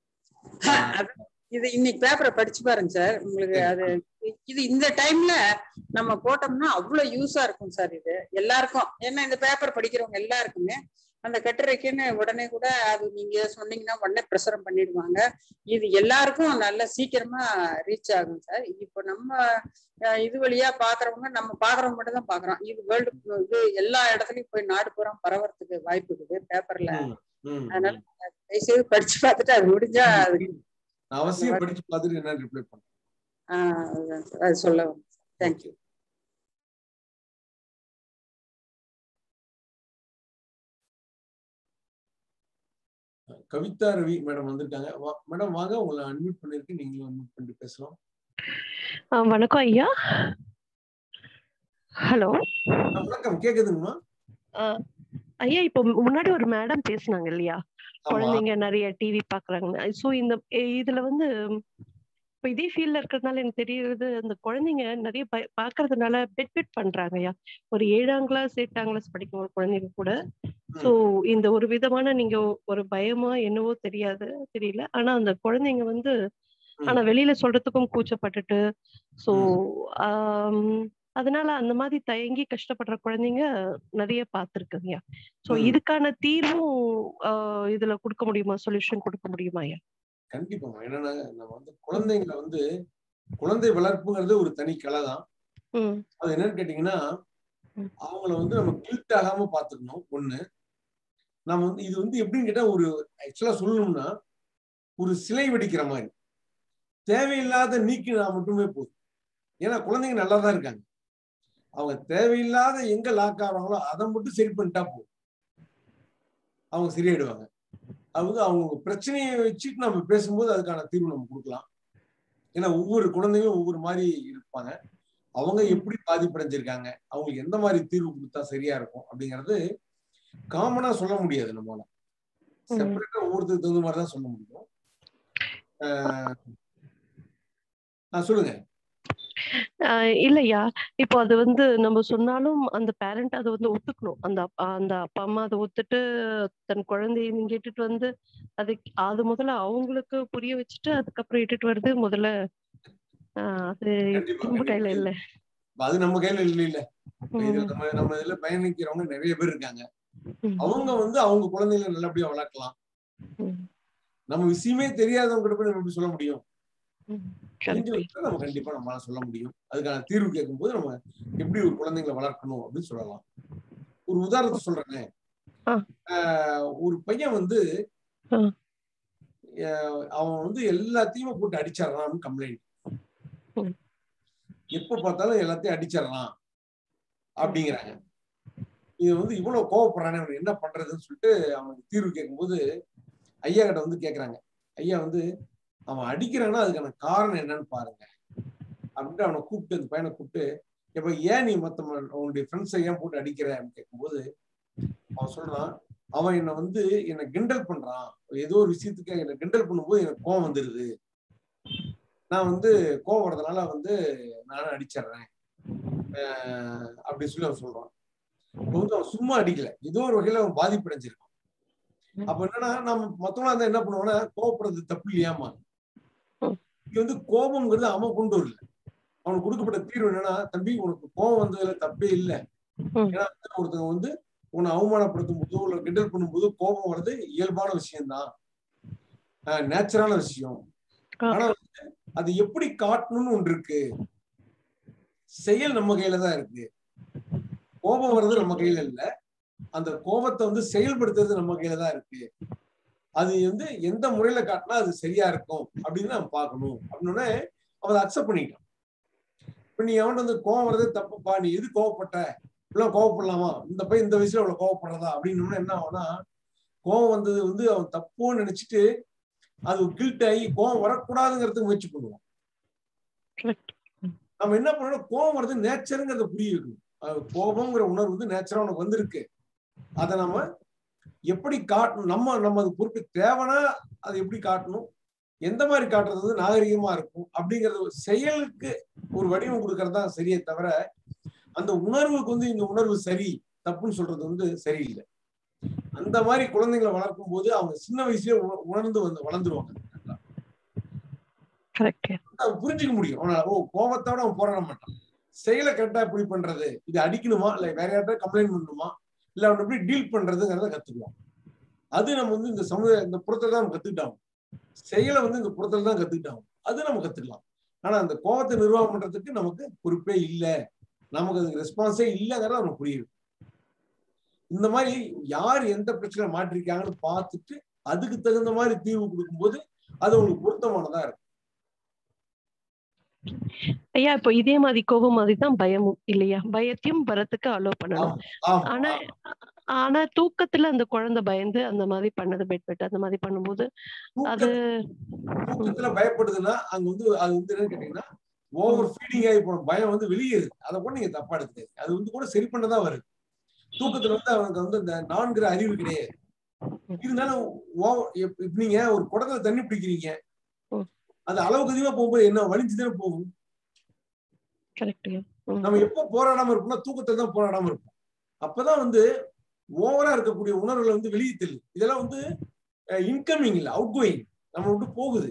இது இன்னைக்கு பேப்பரை படிச்சு பாருங்க சார் உங்களுக்கு அது இது இந்த டைம்ல நம்ம போட்டோம்னா அவ்வளவு யூஸா இருக்கும் சார் இது எல்லாருக்கும் ஏன்னா இந்த பேப்பர் படிக்கிறவங்க எல்லாருக்குமே அந்த கட்டுரைக்குன்னு உடனே கூட அது நீங்க சொன்னீங்கன்னா உடனே பிரசுரம் பண்ணிடுவாங்க இது எல்லாருக்கும் நல்ல சீக்கிரமா ரீச் ஆகும் சார் இப்போ நம்ம இது வழியா பாக்குறவங்க நம்ம பாக்குறவங்க மட்டும் தான் பாக்குறோம் இது வேர்ல்டு இது எல்லா இடத்துலயும் போய் நாடு பூரா பரவறதுக்கு வாய்ப்பு இருக்குது பேப்பர்ல அதனால தயவுசெய்து படிச்சு பார்த்துட்டு அது முடிஞ்சா அது அவசியம் படிச்சு பார்த்துட்டு என்ன ரிப்ளை பண்றேன் ஆஹ் அது சொல்ல தேங்க்யூ கவிதா ரவி மேடம் வந்துட்டாங்க மேடம் வாங்க உங்களை அன்மியூட் பண்ணிருக்கு நீங்களும் அன்மியூட் பண்ணிட்டு பேசலாம் வணக்கம் ஐயா ஹலோ வணக்கம் கேக்குதுங்கம்மா ஐயா இப்போ முன்னாடி ஒரு மேடம் பேசினாங்க இல்லையா குழந்தைங்க நிறைய டிவி பாக்குறாங்க சோ இந்த இதுல வந்து இப்ப இதே ஃபீல்ட்ல இருக்கிறதுனால எனக்கு தெரியுது அந்த குழந்தைங்க நிறைய பாக்குறதுனால பெட் பெட் பண்றாங்க ஐயா ஒரு ஏழாம் கிளாஸ் எட்டாம் கிளாஸ் படிக்கும் ஒரு குழந்தைங்க கூட சோ இந்த ஒரு விதமான நீங்க ஒரு பயமா என்னவோ தெரியாது தெரியல ஆனா அந்த குழந்தைங்க வந்து ஆனா வெளியில சொல்றதுக்கும் கூச்சப்பட்டுட்டு சோ அதனால அந்த மாதிரி தயங்கி கஷ்டப்படுற குழந்தைங்க நிறைய பார்த்துருக்குங்கய்யா சோ இதுக்கான தீர்வும் இதுல கொடுக்க முடியுமா சொல்யூஷன் கொடுக்க முடியுமா ஐயா கண்டிப்பா என்னன்னா நம்ம வந்து குழந்தைங்களை வந்து குழந்தை வளர்ப்புங்கிறது ஒரு தனி கலை தான் அது என்னன்னு கேட்டீங்கன்னா அவங்கள வந்து நம்ம கில்ட் ஆகாம பாத்துக்கணும் ஒண்ணு நம்ம வந்து இது வந்து எப்படின்னு கேட்டா ஒரு ஆக்சுவலா சொல்லணும்னா ஒரு சிலை வெடிக்கிற மாதிரி தேவையில்லாத நீக்கினா மட்டுமே போதும் ஏன்னா குழந்தைங்க நல்லா தான் இருக்காங்க அவங்க தேவையில்லாத எங்க லாக் ஆகிறாங்களோ அதை மட்டும் சரி பண்ணிட்டா போதும் அவங்க சரியாயிடுவாங்க அது வந்து அவங்க பிரச்சனையை வச்சுட்டு நம்ம பேசும்போது அதுக்கான தீர்வு நம்ம கொடுக்கலாம் ஏன்னா ஒவ்வொரு குழந்தைங்களும் ஒவ்வொரு மாதிரி இருப்பாங்க அவங்க எப்படி பாதிப்படைஞ்சிருக்காங்க அவங்களுக்கு எந்த மாதிரி தீர்வு கொடுத்தா சரியா இருக்கும் அப்படிங்கிறது காமனா சொல்ல முடியாது நம்மளால செப்பரேட்டா ஒவ்வொருத்தருக்கு தகுந்த மாதிரி தான் சொல்ல முடியும் சொல்லுங்க இல்லையா இப்போ அது வந்து நம்ம சொன்னாலும் அந்த பேரண்ட் அதை வந்து ஒத்துக்கணும் அந்த அந்த அப்பா அம்மா அதை ஒத்துட்டு தன் குழந்தைய நீங்க இட்டுட்டு வந்து அது அது முதல்ல அவங்களுக்கு புரிய வச்சுட்டு அதுக்கப்புறம் இட்டுட்டு வருது முதல்ல அது நம்ம கையில இல்ல அது நம்ம கையில இல்ல இல்ல நம்ம நம்ம இதுல பயணிக்கிறவங்க நிறைய பேர் இருக்காங்க அவங்க வந்து அவங்க குழந்தைகளை நல்லபடியா வளர்க்கலாம் நம்ம விஷயமே தெரியாதவங்க கிட்ட போய் நம்ம எப்படி சொல்ல முடியும் நம்ம கண்டிப்பா நம்மளால சொல்ல முடியும் அதுக்கான தீர்வு கேட்கும் போது நம்ம எப்படி ஒரு குழந்தைங்களை வளர்க்கணும் அப்படின்னு சொல்லலாம் ஒரு உதாரணத்தை சொல்றேன் ஒரு பையன் வந்து அஹ், அவன் வந்து எல்லாத்தையுமே போட்டு அடிச்சிடறான்னு கம்ப்ளைண்ட் ம். எப்ப பார்த்தாலும் எல்லாத்தையும் அடிச்சிடறான் அப்படிங்கிறாங்க இது வந்து இவ்வளவு கோவப்படுறானே அவன் என்ன பண்றதுன்னு சொல்லிட்டு அவனுக்கு தீர்வு கேட்கும்போது ஐயா கிட்ட வந்து கேக்குறாங்க ஐயா வந்து அவன் அடிக்கிறான்னா அதுக்கான காரணம் என்னன்னு பாருங்க அப்படின்ட்டு அவனை கூப்பிட்டு அந்த பையனை கூப்பிட்டு இப்ப ஏன் நீ மத்த ம- உன்னுடைய ஃப்ரெண்ட்ஸை ஏன் போட்டு அடிக்கிற அப்படின்னு கேட்கும்போது அவன் சொல்றான் அவன் என்னை வந்து என்னை கிண்டல் பண்றான் ஏதோ ஒரு விஷயத்துக்கு என்னை கிண்டல் பண்ணும்போது எனக்கு கோவம் வந்துருது நான் வந்து கோவம் வரதுனால வந்து நானும் அடிச்சிடுறேன் அஹ் அப்படின்னு சொல்லி அவன் சொல்றான் இப்ப வந்து அவன் சும்மா அடிக்கல ஏதோ ஒரு வகையில அவன் பாதிப்பு அடைஞ்சிருக்கான் அப்ப என்னன்னா நம்ம மத்தவங்களா இருந்தா என்ன பண்ணுவோம்னா கோவப்படுறது தப்பு இல்லையாமா இங்க வந்து கோபம்ங்கிறது அவன் கொண்டு வரல அவனுக்கு கொடுக்கப்பட்ட தீர்வு என்னன்னா தம்பி உனக்கு கோபம் வந்ததுல தப்பே இல்லை ம். ஏன்னா வந்து ஒருத்தவங்க வந்து உன்னை அவமானப்படுத்தும் போதோ இல்ல கிண்டல் பண்ணும்போது கோபம் வர்றது இயல்பான விஷயம்தான் நேச்சுரான விஷயம் ஆ. ஆனா வந்து அது எப்படி காட்டணும்னு ஒன்று இருக்கு செயல் நம்ம கையில தான் இருக்கு கோபம் வர்றது நம்ம கையில இல்ல அந்த கோபத்தை வந்து செயல்படுத்துறது நம்ம கையில தான் இருக்கு அது வந்து எந்த முறையில காட்டினா அது சரியா இருக்கும் அப்படின்னு நம்ம பார்க்கணும் அப்படின்னே அவன் அக்செப்ட் பண்ணிட்டான் இப்ப நீ அவன் வந்து கோவம் வர்றதே தப்புப்பா நீ எது கோவப்பட்ட இவ்வளவு கோவப்படலாமா இந்த பையன் இந்த வயசுல இவ்வளவு கோவப்படுறதா அப்படின்னு என்ன ஆகும்னா கோவம் வந்தது வந்து அவன் தப்புன்னு நினைச்சிட்டு அது கில்ட் ஆகி கோவம் வரக்கூடாதுங்கிறதுக்கு முயற்சி பண்ணுவான் கரெக்ட் நம்ம என்ன பண்ணணும் கோவம் வருது நேச்சருங்கிறத புரிய வைக்கணும் அது கோபம்ங்கிற உணர்வு வந்து நேச்சரா உனக்கு வந்திருக்கு அதை நம்ம எப்படி காட்டணும் நம்ம நம்ம அது பொறுப்பு தேவைன்னா அதை எப்படி காட்டணும் எந்த மாதிரி காட்டுறது வந்து நாகரிகமா இருக்கும் அப்படிங்கறது ஒரு செயலுக்கு ஒரு வடிவம் கொடுக்கறது தான் சரியே தவிர அந்த உணர்வுக்கு வந்து இந்த உணர்வு சரி தப்புன்னு சொல்றது வந்து சரியில்லை அந்த மாதிரி குழந்தைங்களை வளர்க்கும் போது அவங்க சின்ன வயசுலயே உண- உணர்ந்து வந்து வளர்ந்துருவாங்க கரெக்ட் அவன் புரிஞ்சுக்க முடியும் அவனால ஓ கோபத்தோட அவன் போராட மாட்டான் செயலை கரெக்டா எப்படி பண்றது இது அடிக்கணுமா இல்ல வேற யார்கிட்ட கம்ப்ளைண்ட் பண்ணணுமா இல்ல அவன் எப்படி டீல் பண்றதுங்கிறத கத்துக்குவான் அது நம்ம வந்து இந்த சமுதாய இந்த புறத்துல தான் நம்ம கத்துக்கிட்டாங்க செயலை வந்து இந்த புறத்துல தான் கத்துக்கிட்டாங்க அது நம்ம கத்துக்கலாம் ஆனா அந்த கோபத்தை நிர்வாகம் பண்றதுக்கு நமக்கு பொறுப்பே இல்லை நமக்கு அதுக்கு ரெஸ்பான்ஸே இல்லைங்கிறத நமக்கு புரியுது இந்த மாதிரி யார் எந்த பிரச்சனை மாட்டிருக்காங்கன்னு பார்த்துட்டு அதுக்கு தகுந்த மாதிரி தீர்வு கொடுக்கும்போது அது உங்களுக்கு பொருத்தமானதா இருக்கும் ஐயா இப்போ இதே மாதிரி கோபம் மாதிரி தான் பயமும் இல்லையா பயத்தையும் வரத்துக்கு அலோ பண்ணணும் ஆமா ஆனா ஆனா தூக்கத்துல அந்த குழந்தை பயந்து அந்த மாதிரி பண்ணது பெட் பெட் அந்த மாதிரி பண்ணும்போது அது தூக்கத்துல பயப்படுதுன்னா அங்க வந்து அது வந்து என்னன்னு கேட்டீங்கன்னா ஓவர் ஃபீடிங் ஆகி போன பயம் வந்து வெளியேறுது அதை கூட நீங்க தப்பா எடுத்துக்காது அது வந்து கூட சரி பண்ணதான் வருது தூக்கத்துல வந்து அவனுக்கு வந்து இந்த நான்கிற அறிவு கிடையாது இருந்தாலும் over- இப்ப இப்ப நீங்க ஒரு குடத்துல தண்ணி பிடிக்கிறீங்க ம். அது அளவுக்கு அதிகமா போகும்போது என்ன வலிஞ்சுதானே போகும் கரெக்ட் நம்ம எப்போ போராடாம இருப்போம்னா தூக்கத்துல தான் போராடாம இருப்போம் அப்பதான் வந்து ஓவரா இருக்கக்கூடிய உணர்வுகளை வந்து வெளியே தெரியு இதெல்லாம் வந்து இன்கமிங் இல்ல அவுட் கோயிங் நம்ம விட்டு போகுது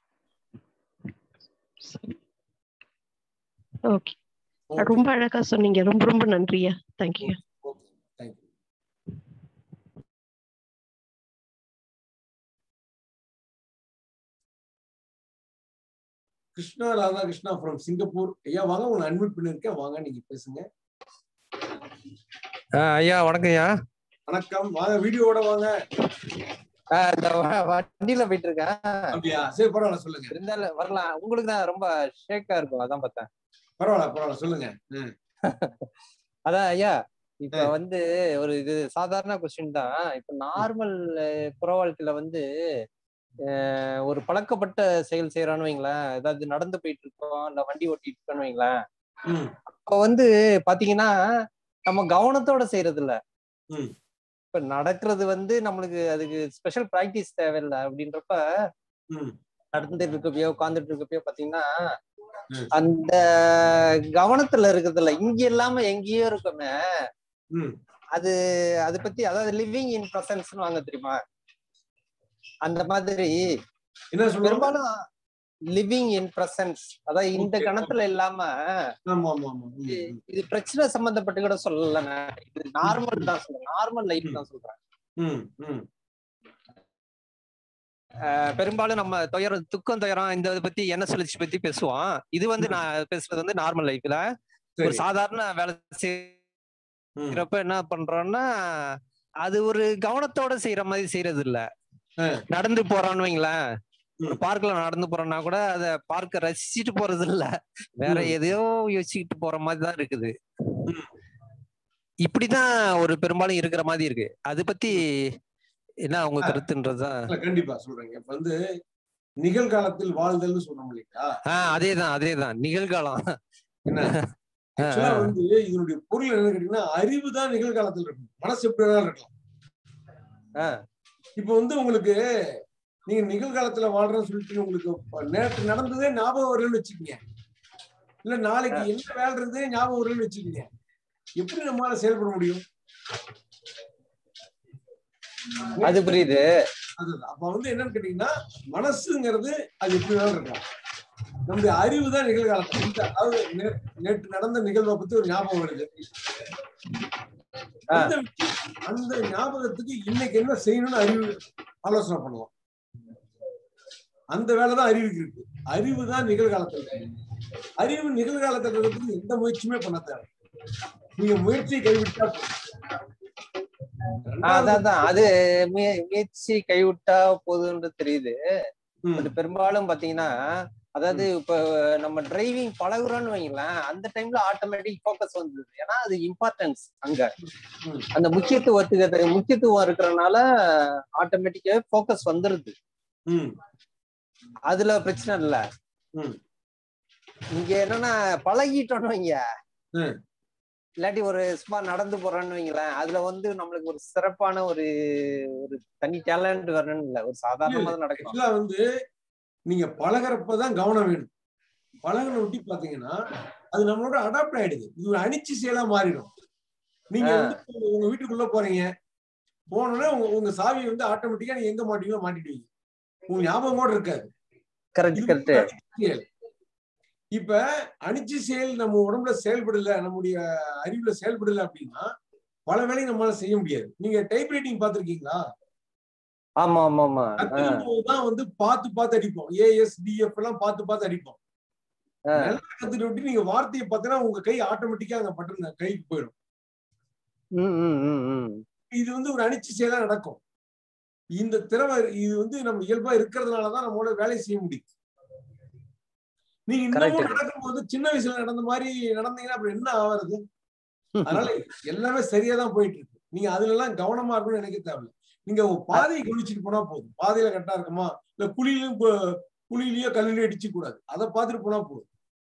ஓகே ரொம்ப அழகா சொன்னீங்க ரொம்ப ரொம்ப நன்றியா thank you okay thank you Krishna Radhakrishna from Singapore ஐயா வாங்க உங்களை அட்மிட் பண்ணிருக்கேன் வாங்க நீங்க பேசுங்க ஆஹ் ஐயா வணக்கம் ஐயா வணக்கம் வாங்க வீடியோவோட வாங்க ஆஹ் இந்த வ- வண்டியில போயிட்டு இருக்கேன் அப்படியா சரி பரவாயில்ல சொல்லுங்க இருந்தாலும் வரலாம் உங்களுக்கு தான் ரொம்ப ஷேக்கா இருக்கும் அதான் பார்த்தேன் பரவாயில்ல பரவாயில்ல சொல்லுங்க ம், அதான் ஐயா இப்ப ஆ. வந்து ஒரு இது சாதாரண கொஸ்டின் தான் இப்ப நார்மல் புற வாழ்க்கையில வந்து அஹ், ஒரு பழக்கப்பட்ட செயல் செய்யறான்னு வைங்களேன் ஏதாவது நடந்து போயிட்டு இருக்கோம் இல்ல வண்டி ஓட்டிட்டு இருக்கோம்னு வைங்களேன் ம், அப்ப வந்து பாத்தீங்கன்னா நம்ம கவனத்தோட செய்யறது இல்ல ம். இப்ப நடக்கிறது வந்து நம்மளுக்கு அதுக்கு ஸ்பெஷல் பிராக்டிஸ் தேவையில்லை அப்படின்றப்ப ம். நடந்துட்டு இருக்கப்பயோ உட்காந்துட்டு இருக்கப்பயோ பாத்தீங்கன்னா ம். அந்த கவனத்துல இருக்கிறதுல இங்க இல்லாம எங்கேயோ இருக்கோமே ம். அது அது பத்தி அதாவது லிவிங் இன் ப்ரெசன்ஸ்னு வாங்க தெரியுமா அந்த மாதிரி என்ன சொல்லுங்க பெரும்பாலும் லிவிங் இன் ப்ரெசன்ஸ் அதாவது இந்த Okay. கணத்துல இல்லாம ஆமா ஆமா ஆமா ம், ம், இது பிரச்சனை சம்பந்தப்பட்டு கூட சொல்லல நான். இது நார்மல் தான் சொல்றேன் நார்மல் லைஃப் தான் சொல்றேன் ம், ம். அஹ் பெரும்பாலும் நம்ம துயரம் துக்கம் துயரம் இந்த இதை பத்தி என்ன சொல்லிச்சு பத்தி பேசுவோம் இது வந்து நான் பேசுறது வந்து நார்மல் லைஃப்ல ஒரு சரி சாதாரண வேலை ம், செய்யறப்ப என்ன பண்றோம்னா அது ஒரு கவனத்தோட செய்யற மாதிரி செய்யறது இல்ல ஆ. நடந்து போறோம்னு வைங்களேன் ஒரு ம். பார்க்ல நடந்து போறோம்னா கூட அத பார்க்க ரசிச்சுட்டு போறது இல்ல வேற ம். எதையோ யோசிச்சுக்கிட்டு போற மாதிரி தான் இருக்குது ம். இப்படிதான் ஒரு பெரும்பாலும் இருக்கிற மாதிரி இருக்கு அது பத்தி என்ன உங்க ஆ. கருத்துன்றதுதான் இல்ல, கண்டிப்பா சொல்றேங்க இப்ப வந்து நிகழ்காலத்தில் வாழ்தல்னு சொல்றோம் இல்லைங்களா ஆஹ் அதேதான் அதேதான் நிகழ்காலம் என்ன ஆ, ஆக்சுவலா ஆ. வந்து இதனுடைய பொருள் என்ன கேட்டீங்கன்னா அறிவு தான் நிகழ்காலத்தில் இருக்கும் மனசு எப்படி வேணாலும் இருக்கலாம் ஆ. இப்ப வந்து உங்களுக்கு நீங்க நிகழ்காலத்துல வாழ்றேன்னு சொல்லிட்டு உங்களுக்கு இப்ப நேற்று நடந்ததே ஞாபகம் வரலன்னு வச்சுக்கீங்க இல்ல நாளைக்கு என்ன வேலை இருந்ததே ஞாபகம் வரலன்னு வச்சுக்கீங்க எப்படி நம்மளால செயல்பட முடியும் அது புரியுது அதுதான் அப்ப வந்து என்னன்னு கேட்டீங்கன்னா மனசுங்கிறது அது எப்படி வேணாலும் இருக்கலாம் நம்முடைய அறிவு தான் நிகழ்காலத்தில் இந்த அதாவது நே- நேற்று நடந்த நிகழ்வை பத்தி ஒரு ஞாபகம் வருது ஆ. அந்த விஷயம், அந்த ஞாபகத்துக்கு இன்னைக்கு என்ன செய்யணும்னு அறிவு ஆலோசனை பண்ணுவோம் அந்த வேலை தான் அறிவுக்கு இருக்கு அறிவு தான் நிகழ்காலத்தில் இருக்கு. அறிவு நிகழ்காலத்தில் இருக்கிறதுக்கு எந்த முயற்சியுமே பண்ண தேவை நீங்க முயற்சியை கைவிட்டா போதும். ஆஹ் அதான் அதான். அது முய- முயற்சி கைவிட்டா போதுன்றது தெரியுது ம், பட் பெரும்பாலும் பாத்தீங்கன்னா அதாவது இப்ப நம்ம டிரைவிங் பழகுறோம்னு வைங்களேன் அந்த டைம்ல ஆட்டோமேட்டிக் ஃபோக்கஸ் வந்தது ஏன்னா அது இம்பார்ட்டன்ஸ் அங்க ம். அந்த முக்கியத்துவத்துக்கு முக்கியத்துவம் இருக்கிறனால ஆட்டோமேட்டிக்காவே ஃபோக்கஸ் வந்துருது ம், அதுல பிரச்சனை இல்ல ம். இங்க என்னன்னா பழகிட்டோம்னு வைங்க ம். இல்லாட்டி ஒரு சும்மா நடந்து போறோம்னு வைங்களேன் அதுல வந்து நம்மளுக்கு ஒரு சிறப்பான ஒரு ஒரு தனி டேலண்ட் வரணும்னு இல்ல ஒரு சாதாரணமா தான் நடக்கும் ஆக்சுவலா வந்து நீங்க பழகுறப்பதான் கவனம் வேணும் பழகுன ஒட்டி பாத்தீங்கன்னா அது நம்மளோட அடாப்ட் ஆயிடுது இது ஒரு அணிச்சு செயலா மாறிடும் நீங்க ஆ. வந்து உங்க- உங்க வீட்டுக்குள்ள போறீங்க போனோடனே உங்க உங்க சாவி வந்து ஆட்டோமேட்டிக்கா நீங்க எங்க மாட்டீங்களோ மாட்டிடுவீங்க உங்க ஞாபகம் கூட இருக்காது கரெக்ட் இது கரெக்ட் வந்து அணிச்சு செயல் இப்ப அணிச்சு செயல் நம்ம உடம்புல செயல்படல நம்முடைய அறிவுல செயல்படல அப்படின்னா பல வேலையை நம்மளால செய்ய முடியாது நீங்க டைப் ரைட்டிங் பாத்திருக்கீங்களா ஆமா ஆமா ஆமா ஆ, கத்துக்கும் தான் வந்து பார்த்து பார்த்து அடிப்போம் ஏஎஸ் டிஎஃப் எல்லாம் பார்த்து பார்த்து அடிப்போம் ஆ. நல்லா கத்துட்டு விட்டு நீங்க வார்த்தையை பார்த்தீங்கன்னா உங்க கை ஆட்டோமேட்டிக்கா அங்க பட்டன் கைக்கு போயிடும் ம், ம், ம், ம். இது வந்து ஒரு அணிச்சு செயலா நடக்கும் இந்த திறமை இது வந்து நம்ம இயல்பா இருக்கிறதுனாலதான் நம்மளோட வேலை செய்ய முடியும் நீங்க இன்னமும் Correct. நடக்கும்போது சின்ன வயசுல நடந்த மாதிரி நடந்தீங்கன்னா அப்புறம் என்ன ஆவறது அதனால எல்லாமே சரியா தான் போயிட்டு இருக்கு நீங்க அதுல எல்லாம் கவனமா இருக்கணும்னு நினைக்க தேவையில்ல நீங்க உங்க பாதையை கவனிச்சுட்டு போனா போதும் பாதையில கரெக்டா இருக்குமா இல்ல குழியிலும் பு- குழியிலயோ கல்லிலயோ இடிச்சு கூடாது அதை பார்த்துட்டு போனா போதும்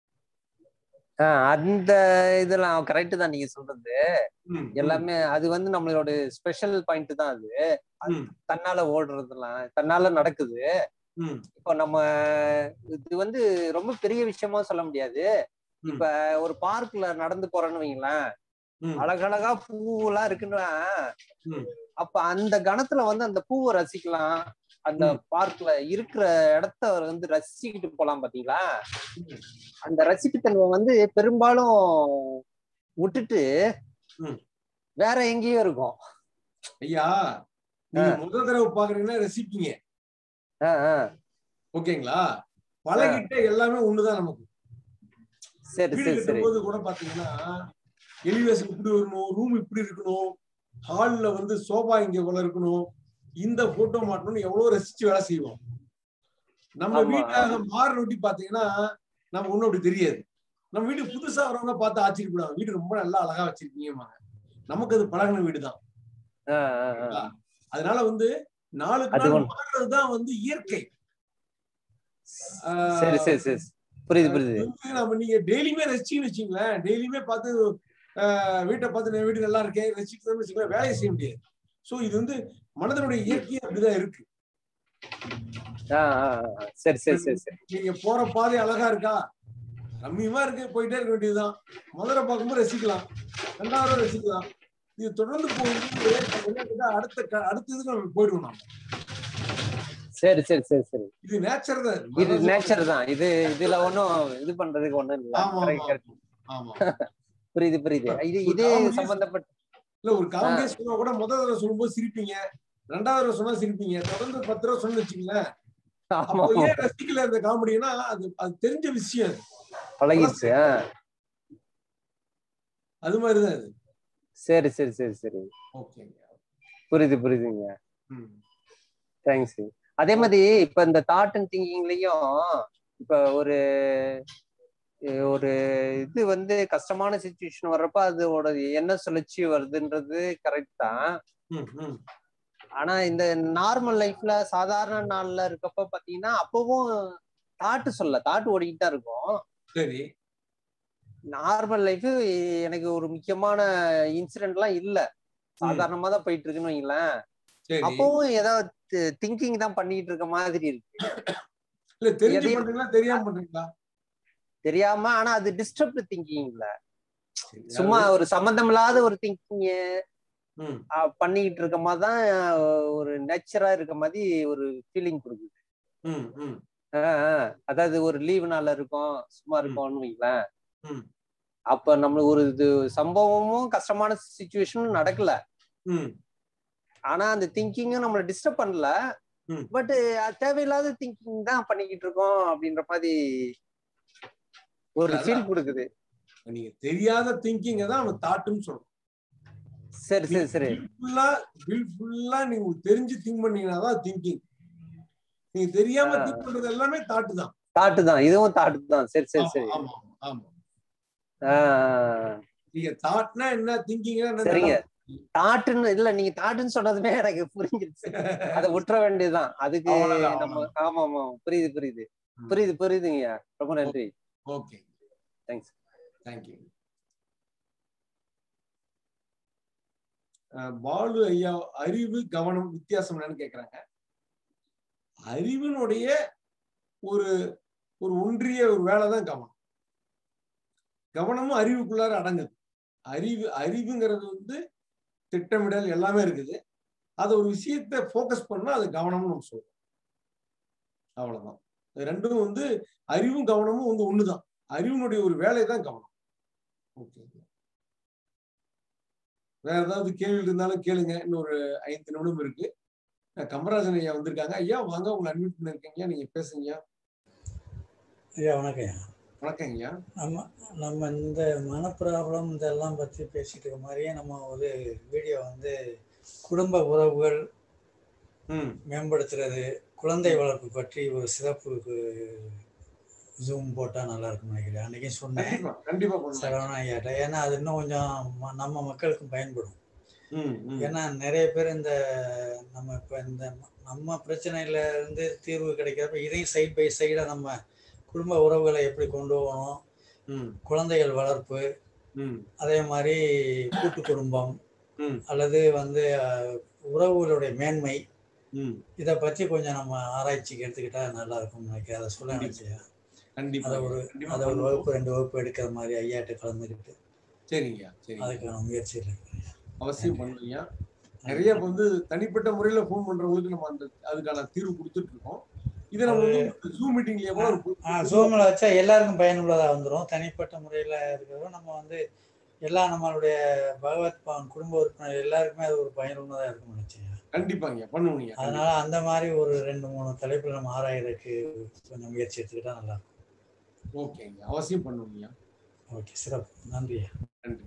ஆ, அந்த இதெல்லாம் கரெக்ட் தான் நீங்க சொல்றது ம், எல்லாமே அது வந்து நம்மளோட ஸ்பெஷல் பாயிண்ட் தான் அது அது ம், தன்னால ஓடுறதெல்லாம் தன்னால நடக்குது ம், இப்போ நம்ம இது வந்து ரொம்ப பெரிய விஷயமா சொல்ல முடியாது ம். இப்ப ஒரு பார்க்ல நடந்து போறோம்னு வைங்களேன் ம், அழகழகா பூவெல்லாம் இருக்குன்னா ம். அப்ப அந்த கணத்துல வந்து அந்த பூவை ரசிக்கலாம் அந்த ம். பார்க்ல இருக்கிற இடத்த வந்து ரசிச்சுக்கிட்டு போலாம் பாத்தீங்களா ம். அந்த ரசிப்புத்தன்மை வந்து பெரும்பாலும் விட்டுட்டு ம். வேற எங்கேயோ இருக்கும் ஐயா நீங்க முதல் தடவை பாக்குறீங்கன்னா ரசிப்பீங்க ஆ, ஆ. ஓகேங்களா பழகிட்ட எல்லாமே ஒண்ணுதான் நமக்கு சரி வீடு சரி சரி கட்டும் போது கூட பாத்தீங்கன்னா எலிவேஷன் இப்படி வரணும் ரூம் இப்படி இருக்கணும் ஹால்ல வந்து சோபா இங்க இவ்வளவு இருக்கணும் இந்த போட்டோ மாட்டணும்னு எவ்வளவு ரசிச்சு வேலை செய்வோம் நம்ம ஆமா. வீட்டாக மாறு நொட்டி பாத்தீங்கன்னா நம்ம ஒண்ணும் அப்படி தெரியாது நம்ம வீடு புதுசா வரவங்க பார்த்து ஆச்சரியப்படுவாங்க வீடு ரொம்ப நல்லா அழகா வச்சிருக்கீங்க நமக்கு அது பழகின வீடு தான் ஆ, ஆ, ஆ. அதனால வந்து நாளுக்கு அது நாள் ஒண்ணு. மாறுறதுதான் வந்து இயற்கை ஆஹ் சரி சரி சரி புரியுது புரியுது இது வந்து நம்ம நீங்க டெய்லியுமே ரசிச்சுன்னு வச்சுங்களேன் டெய்லியுமே பார்த்து ஆஹ் வீட்டை பார்த்து நான் வீடு நல்லா இருக்கேன் ரசிக்கணும்னு வச்சுங்களேன் வேலையை செய்ய முடியாது சோ இது வந்து மனதனுடைய இயற்கையே அப்படிதான் இருக்கு ஆ, ஆ, ஆ. சரி சரி சரி சரி நீங்க போற பாதை அழகா இருக்கா ரம்மியமா இருக்கு போயிட்டே இருக்க வேண்டியதுதான் முதல்ல பார்க்கும்போது ரசிக்கலாம் ரெண்டாவது ரசிக்கலாம் இது தொடர்ந்து போகும்போது நம்ம என்ன கேட்டா அடுத்த க- அடுத்த இதுக்கு நம்ம போயிடுவோம் நாம சரி சரி சரி சரி இது நேச்சர் தான் இது நேச்சர் தான் இது இதுல ஒண்ணும் இது பண்றதுக்கு ஒண்ணும் இல்ல ஆமா, Correct, ஆமா. correct. ஆமா புரியுது புரியுது இது ஒரு இதே comedy- சம்பந்தப்பட்ட இல்ல ஒரு காமெடியா சொன்னா கூட முதல் தடவை சொல்லும்போது சிரிப்பீங்க ரெண்டாவது தடவை சொன்னா சிரிப்பீங்க தொடர்ந்து பத்து தடவை சொன்னு வச்சுங்களேன் ஆமா அப்போ ஏன் ரசிக்கல இந்த காமெடினா அது அது தெரிஞ்ச விஷயம் அது. பழகிடுச்சு ஆ. அது மாதிரிதான் இது சரி சரி சரி சரி ஓகேங்க புரியுது புரியுதுங்க ம் தேங்க்ஸ் அதே மாதிரி இப்ப இந்த தாட் அண்ட் திங்கிங்லயும் இப்ப ஒரு அஹ் ஒரு இது வந்து கஷ்டமான சுச்சுவேஷன் வர்றப்ப அதோட என்ன சுழற்சி வருதுன்றது கரெக்ட் தான் ம், ம். ஆனா இந்த நார்மல் லைஃப்ல சாதாரண நாள்ல இருக்கப்ப பாத்தீங்கன்னா அப்பவும் தாட்டு சொல்ல தாட்டு ஓடிக்கிட்டு தான் இருக்கும் சரி நார்மல் லைஃப் எனக்கு ஒரு முக்கியமான இன்சிடென்ட்லாம் இல்ல சாதாரணமா தான் போயிட்டு இருக்குன்னு வைங்களேன் சரி அப்பவும் ஏதாவது திங்கிங் தான் பண்ணிட்டு இருக்க மாதிரி இருக்கு இல்ல தெரிஞ்சு எதையும்- பண்றீங்களா தெரியாம பண்றீங்களா தெரியாம ஆனா அது டிஸ்டர்ப்டு திங்கிங் இல்ல சரி, சும்மா ஒரு சம்பந்தம் இல்லாத ஒரு திங்கிங் ம், பண்ணிக்கிட்டு இருக்க மாதிரி தான் ஒரு நேச்சரா இருக்க மாதிரி ஒரு ஃபீலிங் கொடுக்குது ம், ம், ஆஹ் ஆஹ். அதாவது ஒரு லீவு நாள்ல இருக்கோம் சும்மா இருக்கோம்னு வைங்களேன் ம். அப்ப நம்மளுக்கு ஒரு இது சம்பவமும் கஷ்டமான சுச்சுவேஷனும் நடக்கல ம். ஆனா அந்த திங்கிங்கும் நம்மளை டிஸ்டர்ப் பண்ணல ம். பட் தேவையில்லாத திங்கிங் தான் பண்ணிக்கிட்டு இருக்கோம் அப்படின்ற மாதிரி ஒரு அதான். ஃபீல் கொடுக்குது நீங்க தெரியாத திங்கிங்க தான் அவன் தாட்டுன்னு சொல்றோம் சரி சரி சரி ஃபுல்லா வில் ஃபுல்லா நீங்க தெரிஞ்சு திங்க் பண்ணீங்கன்னா தான் திங்கிங் நீங்க தெரியாம ஆ. திங்க் பண்றது எல்லாமே தாட்டு தான் தாட்டு தான் இதுவும் தாட்டு தான் சரி சரி ஆமா, சரி ஆமா ஆமா ஆஹ் நீங்க தாட்னா என்ன திங்கிங்னா சரிங்க என்ன தாட்டுன்னு இல்ல நீங்க தாட்டுன்னு சொன்னதுமே எனக்கு புரிஞ்சிருச்சு அதை விட்டுற வேண்டியதுதான் அதுக்கு அவ்வளவுதான், நம்ம ஆமா ஆமா புரியுது புரியுது புரியுது புரியுதுங்கய்யா ரொம்ப நன்றி ஓகே தேங்க்ஸ் தேங்க்யூ பாலு ஐயா அறிவு கவனம் வித்தியாசம் என்னன்னு கேக்குறாங்க அறிவினுடைய ஒரு ஒரு ஒன்றிய ஒரு வேலை தான் கவனம் கவனமும் அறிவுக்குள்ளார அடங்குது அறிவு அறிவுங்கிறது வந்து திட்டமிடல் எல்லாமே இருக்குது அது ஒரு விஷயத்தை ஃபோக்கஸ் பண்ணா அது கவனம்னு நம்ம சொல்றோம் அவ்வளவுதான் இது ரெண்டும் வந்து அறிவும் கவனமும் வந்து ஒண்ணுதான் அறிவினுடைய ஒரு வேலை தான் கவனம் ஓகே வேற ஏதாவது கேள்வி இருந்தாலும் கேளுங்க இன்னொரு ஐந்து நிமிடம் இருக்கு அஹ் கமராஜன் ஐயா வந்திருக்காங்க ஐயா வாங்க உங்களை அட்மிட் பண்ணிருக்கீங்க நீங்க பேசுங்க ஐயா வணக்கம் ஐயா வணக்கம் ஐயா நம்ம நம்ம இந்த மன ப்ராப்ளம் இதெல்லாம் பற்றி பேசிட்டு இருக்க மாதிரியே நம்ம ஒரு வீடியோ வந்து குடும்ப உறவுகள் ம் மேம்படுத்துறது குழந்தை வளர்ப்பு பற்றி ஒரு சிறப்பு ஜூம் போட்டால் நல்லா இருக்கும்னு நினைக்கிறேன் அன்றைக்கும் சொன்னேன் கண்டிப்பா கண்டிப்பா பண்ணலாம் சரவணா ஐயாட்ட ஏன்னா அது இன்னும் கொஞ்சம் ம- நம்ம மக்களுக்கும் பயன்படும் ம் ம் ஏன்னா நிறைய பேர் இந்த நம்ம இப்போ இந்த நம்ம பிரச்சனையில இருந்து தீர்வு கிடைக்கிறப்ப இதையும் சைட் பை சைடாக நம்ம குடும்ப உறவுகளை எப்படி கொண்டு போகணும் ம் குழந்தைகள் வளர்ப்பு ம் அதே மாதிரி கூட்டு குடும்பம் ம் அல்லது வந்து அஹ், உறவுகளுடைய மேன்மை ம் இதை பற்றி கொஞ்சம் நம்ம ஆராய்ச்சிக்கு எடுத்துக்கிட்டா நல்லா இருக்கும்னு நினைக்கிறேன் அதை சொல்ல நினைச்சியா கண்டிப்பா அதை ஒரு கண்டிப்பா அதை ஒரு பண்ணுவோம். வகுப்பு ரெண்டு வகுப்பு எடுக்கிற மாதிரி ஐயாட்ட கலந்துக்கிட்டு சரிங்க சரிங்க அதுக்கான முயற்சியில் இருக்கு அவசியம் பண்ணுவீங்க நிறைய இப்ப வந்து தனிப்பட்ட முறையில ஃபோன் பண்றவங்களுக்கு நம்ம அந்த அதுக்கான தீர்வு கொடுத்துட்டு இருக்கோம் இதை நம்ம வந்து ஜூம் மீட்டிங்லயே கூட ஒரு ஆ ஜூமில் வச்சா எல்லாருக்கும் பயனுள்ளதாக வந்துடும் தனிப்பட்ட முறையில் இருக்கிறதும் நம்ம வந்து எல்லா நம்மளுடைய பகவத் பவன் குடும்ப உறுப்பினர் எல்லாருக்குமே அது ஒரு பயனுள்ளதாக இருக்கும்னு நினைச்சேன் கண்டிப்பாங்க பண்ணுவீங்க அதனால அந்த மாதிரி ஒரு ரெண்டு மூணு தலைப்பில் நம்ம ஆராயறதுக்கு கொஞ்சம் முயற்சி எடுத்துக்கிட்டா நல்லா இருக்கும் ஓகேங்க அவசியம் பண்ணுவீங்க ஓகே சிறப்பு நன்றி நன்றி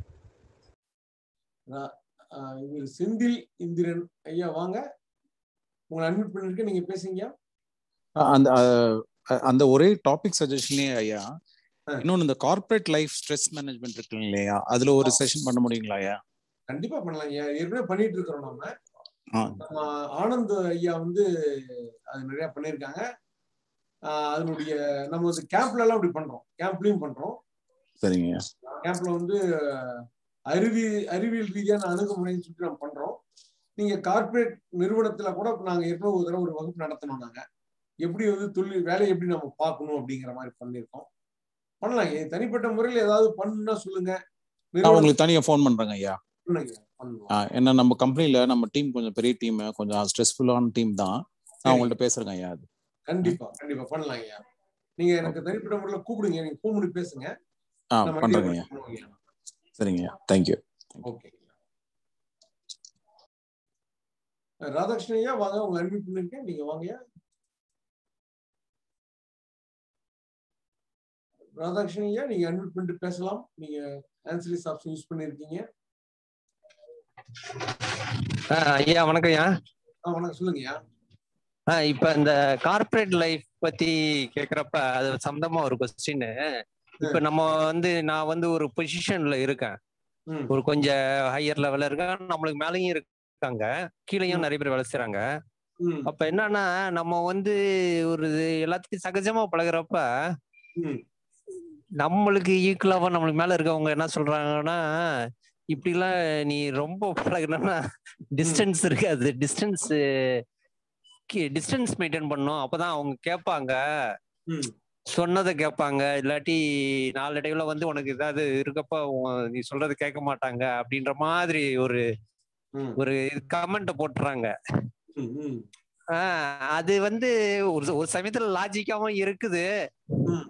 நான், ஆஹ், இவர் செந்தில் இந்திரன் ஐயா வாங்க உங்களை அட்மிட் பண்ணிருக்கேன் நீங்க பேசுங்க அந்த அஹ், அந்த ஒரே டாபிக் சஜஷனே ஐயா இன்னொன்னு இந்த கார்ப்பரேட் லைஃப் ஸ்ட்ரெஸ் மேனேஜ்மெண்ட் இருக்கு இல்லையா அதுல ஒரு செஷன் பண்ண முடியுங்களா ஐயா கண்டிப்பா பண்ணலாம் ஐயா ஏற்கனவே பண்ணிட்டு இருக்கிறோம் நம்ம ஆ. நம்ம ஆனந்த் ஐயா வந்து அது நிறைய பண்ணியிருக்காங்க ஆஹ், அதனுடைய நம்ம வந்து கேம்ப்ல எல்லாம் அப்படி பண்றோம் கேம்ப்லயும் பண்றோம் சரிங்க ஐயா கேம்ப்ல வந்து அஹ், அறிவி அறிவியல் ரீதியான அணுகுமுறைன்னு சொல்லிட்டு நம்ம பண்றோம் நீங்க கார்ப்பரேட் நிறுவனத்துல கூட நாங்க ஏற்கனவே ஒரு தடவை ஒரு வகுப்பு நடத்தணும் நாங்க எப்படி வந்து தொழில் வேலையை எப்படி நம்ம பார்க்கணும் அப்படிங்கிற மாதிரி பண்ணியிருக்கோம் பண்ணலாம் இது தனிப்பட்ட முறையில் ஏதாவது பண்ணுன்னா சொல்லுங்க நான் உங்களுக்கு தனியா ஃபோன் பண்றேங்க ஐயா பண்ணுங்க பண்ணலாம் ஆ, ஏன்னா நம்ம கம்பெனில நம்ம டீம் கொஞ்சம் பெரிய டீம் கொஞ்சம் ஸ்ட்ரெஸ்ஃபுல்லான டீம் தான் நான் சரி. உங்கள்ட்ட பேசுறேங்க ஐயா அது கண்டிப்பா கண்டிப்பா பண்ணலாம் ஐயா நீங்க எனக்கு தனிப்பட்ட முறையில் கூப்பிடுங்க நீங்க ஃபோன் பண்ணி பேசுங்க ஆ நம்ம பண்றேங்க ஐயா பண்ணுவோம் ஐயா. சரிங்க ஐயா தேங்க்யூ ஓகே ராதாகிருஷ்ணன் ஐயா வாங்க உங்களை அட்மிட் பண்ணிருக்கேன் நீங்க வாங்க ஐயா ராதாகிருஷ்ணன் ஐயா நீங்க அட்மிட் பண்ணிட்டு பேசலாம் நீங்க ஆன்சரிஸ் ஆப்ஷன் யூஸ் பண்ணிருக்கீங்க ஆ, ஐயா வணக்கம் ஐயா ஆ வணக்கம் சொல்லுங்க ஐயா ஆஹ் இப்ப இந்த கார்ப்பரேட் லைஃப் பத்தி கேக்குறப்ப அது சம்பந்தமா ஒரு கொஸ்டின் இப்ப நம்ம வந்து நான் வந்து ஒரு பொசிஷன்ல இருக்கேன் ம் ஒரு கொஞ்சம் ஹையர் லெவல்ல இருக்கேன் நம்மளுக்கு மேலேயும் இருக்காங்க கீழேயும் நிறைய பேர் வேலை செய்றாங்க ம் அப்ப என்னன்னா நம்ம வந்து ஒரு இது எல்லாத்தையும் சகஜமா பழகுறப்ப ம் நம்மளுக்கு ஈக்குவலாவா நம்மளுக்கு மேல இருக்கவங்க என்ன சொல்றாங்கன்னா இப்படிலாம் நீ ரொம்ப பழகுனா டிஸ்டன்ஸ் இருக்காது டிஸ்டன்ஸ் டிஸ்டன்ஸ் மெயின்டைன் பண்ணும் அப்பதான் அவங்க கேட்பாங்க ம் சொன்னதை கேட்பாங்க இல்லாட்டி நாளடைவுல வந்து உனக்கு ஏதாவது இருக்கப்ப உன் நீ சொல்றது கேட்க மாட்டாங்க அப்படின்ற மாதிரி ஒரு ம் ஒரு கமெண்ட் போட்டுறாங்க ம் ம் ஆஹ் அது வந்து ஒரு ஒரு சமயத்துல லாஜிக்காவும் இருக்குது ம்.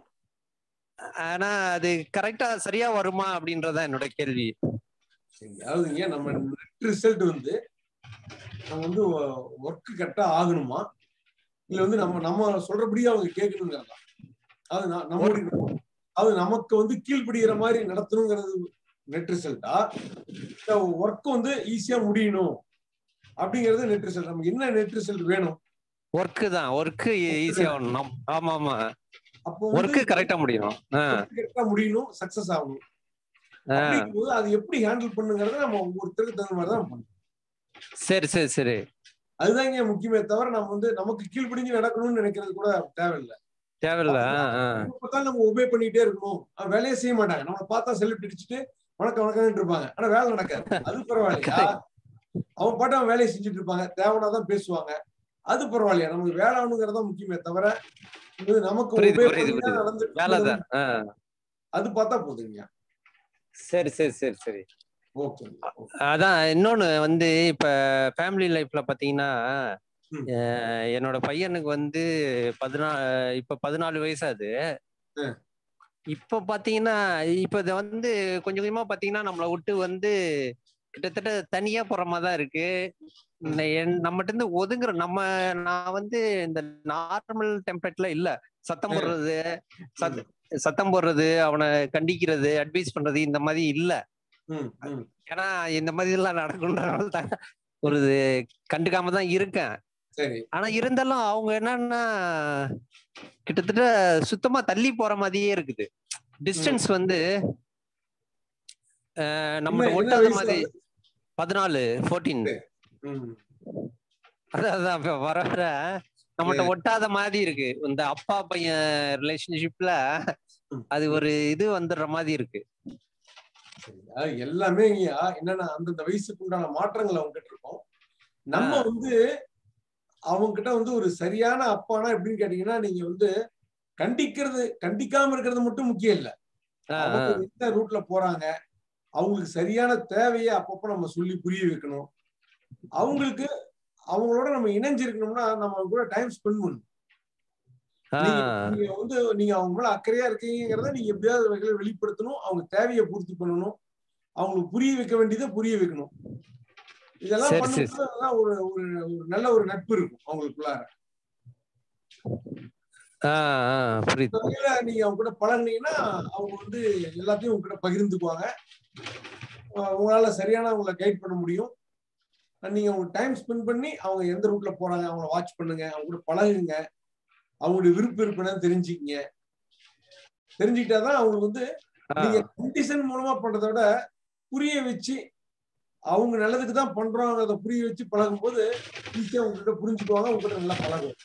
ஆனா அது கரெக்டா சரியா வருமா அப்படின்றதான் என்னோட கேள்வி சரி அதாவதுங்க நம்ம நெட் ரிசல்ட் வந்து நம்ம வந்து ஒர்க் கரெக்டா ஆகணுமா இல்ல வந்து நம்ம நம்ம சொல்றபடியே அவங்க கேட்கணுங்கிறதா அது நா- நம்மளுடைய அது நமக்கு வந்து கீழ்ப்படுகிற மாதிரி நடத்தணுங்கிறது நெட் ரிசல்ட்டா ஒர்க் வந்து ஈஸியா முடியணும் அப்படிங்கிறது நெட் ரிசல்ட் நமக்கு என்ன நெட் ரிசல்ட் வேணும் ஒர்க்கு தான் ஒர்க்கு ஈஸியா ஆகணும் ஆமா ஆமா அப்போ ஒர்க்கு கரெக்டா முடியும் ஆஹ் கரெக்டா முடியணும் சக்சஸ் ஆகணும் ஆஹ் அப்படிங்கும்போது அது எப்படி ஹேண்டில் பண்ணுங்கிறத நம்ம ஒவ்வொருத்தருக்கு தகுந்த மாதிரி தான் பண்ணணும் சரி சரி சரி அதுதான் இங்க முக்கியமே தவிர நம்ம வந்து நமக்கு கீழ்ப்படிஞ்சு நடக்கணும்னு நினைக்கிறது கூட தேவையில்லை தேவையில்ல ஆஹ் ஆஹ் பார்த்தாலும் நம்ம ஒபே பண்ணிட்டே இருக்கணும் அவன் வேலையே செய்ய மாட்டாங்க நம்மளை பார்த்தா செல்ஃப் அடிச்சுட்டு வணக்கம் வணக்கம் இருப்பாங்க ஆனா வேலை நடக்காது அது பரவாயில்லையா அவன் பாட்டு அவன் வேலையை செஞ்சுட்டு இருப்பாங்க தேவைனாதான் பேசுவாங்க அது பரவாயில்லையா நமக்கு வேலை ஆகணுங்கிறதா முக்கியமே தவிர இது நமக்கு புரியுது, obey புரியுது, பண்ணி தான் புரியுது. நடந்துட்டு வேலைதான் இருக்கிறது. ஆஹ் அது பார்த்தா போதுங்க சரி சரி சரி சரி ஓகே அதான் இன்னொன்னு வந்து இப்ப ஃபேமிலி லைஃப்ல பாத்தீங்கன்னா ம். அஹ் என்னோட பையனுக்கு வந்து பதினா இப்ப பதினாலு வயசாது ம். இப்ப பாத்தீங்கன்னா இப்ப இது வந்து கொஞ்சம் கொஞ்சமா பாத்தீங்கன்னா நம்மளை விட்டு வந்து கிட்டத்தட்ட தனியா போற மாதிரி தான் இருக்கு ந- என்- நம்மகிட்ட இருந்து ஒதுங்குற நம்ம நான் வந்து இந்த நார்மல் டெம்ப்ளேட்ல இல்ல சத்தம் ம். போடுறது சத் சத்தம் போடுறது அவனை கண்டிக்கிறது அட்வைஸ் பண்றது இந்த மாதிரி இல்ல ம் ம் ஏன்னா இந்த மாதிரி எல்லாம் நடக்கும்ன்றனால தான் ஒரு கண்டுக்காம தான் இருக்கேன் சரி ஆனா இருந்தாலும் அவங்க என்னன்னா கிட்டத்தட்ட சுத்தமா தள்ளி போற மாதிரியே இருக்குது டிஸ்டன்ஸ் வந்து அஹ், நம்ம என்ன- என்ன ஒட்டாத வயசுல மாதிரி பதினாலு ஃபோர்டீன் ம் அதான் அதான் இப்ப வர வர நம்மகிட்ட சரி. ஒட்டாத மாதிரி இருக்கு இந்த அப்பா பையன் ரிலேஷன்ஷிப்ல ம். அது ஒரு இது வந்துடுற மாதிரி இருக்கு சரி. அதாவது எல்லாமே ஐயா என்னன்னா அந்தந்த வயசுக்கு உண்டான மாற்றங்கள் அவங்க கிட்ட இருக்கும் நம்ம ஆ. வந்து அவங்க கிட்ட வந்து ஒரு சரியான அப்பானா எப்படின்னு கேட்டீங்கன்னா நீங்க வந்து கண்டிக்கிறது கண்டிக்காம இருக்கிறது மட்டும் முக்கியம் இல்ல ஆஹ், அவங்க ஆஹ். எந்த ரூட்ல போறாங்க அவங்களுக்கு சரியான தேவையை அப்பப்போ நம்ம சொல்லி புரிய வைக்கணும் அவங்களுக்கு அவங்களோட நம்ம இணைஞ்சிருக்கணும்னா நம்ம அவங்க கூட டைம் ஸ்பெண்ட் பண்ணணும் நீங்க ஆஹ். நீங்க வந்து நீங்க அவங்க மேல அக்கறையா இருக்கீங்கிறத நீங்க எப்படியாவது வகையில வெளிப்படுத்தணும் அவங்க தேவையை பூர்த்தி பண்ணணும் அவங்களுக்கு புரிய வைக்க வேண்டியதை புரிய வைக்கணும் இதெல்லாம் சரி, சரி. பண்ணும்போது ஒரு ஒரு ஒரு நல்ல ஒரு நட்பு இருக்கும் அவங்களுக்குள்ளார ஆஹ், ஆஹ், புரியுது இந்த வகையில நீங்க அவங்க கூட பழகுனீங்கன்னா அவங்க வந்து எல்லாத்தையும் உங்க கூட பகிர்ந்துக்குவாங்க அஹ் உங்களால சரியான அவங்கள கைட் பண்ண முடியும் அஹ் நீங்க அவங்க டைம் ஸ்பெண்ட் பண்ணி அவங்க எந்த ரூட்ல போறாங்க அவங்கள வாட்ச் பண்ணுங்க அவங்க கூட பழகுங்க அவங்களுடைய விருப்ப விருப்பம் தெரிஞ்சுக்கிங்க தெரிஞ்சுக்கிட்டாதான் அவங்களுக்கு வந்து நீங்க ஆஹ், கண்டிஷன் மூலமா பண்றதை விட புரிய வச்சு அவங்க நல்லதுக்கு தான் பண்றோங்கிறத புரிய வச்சு பழகும் போது ஈஸியா உங்ககிட்ட புரிஞ்சுக்குவாங்க உங்ககிட்ட நல்லா பழகும்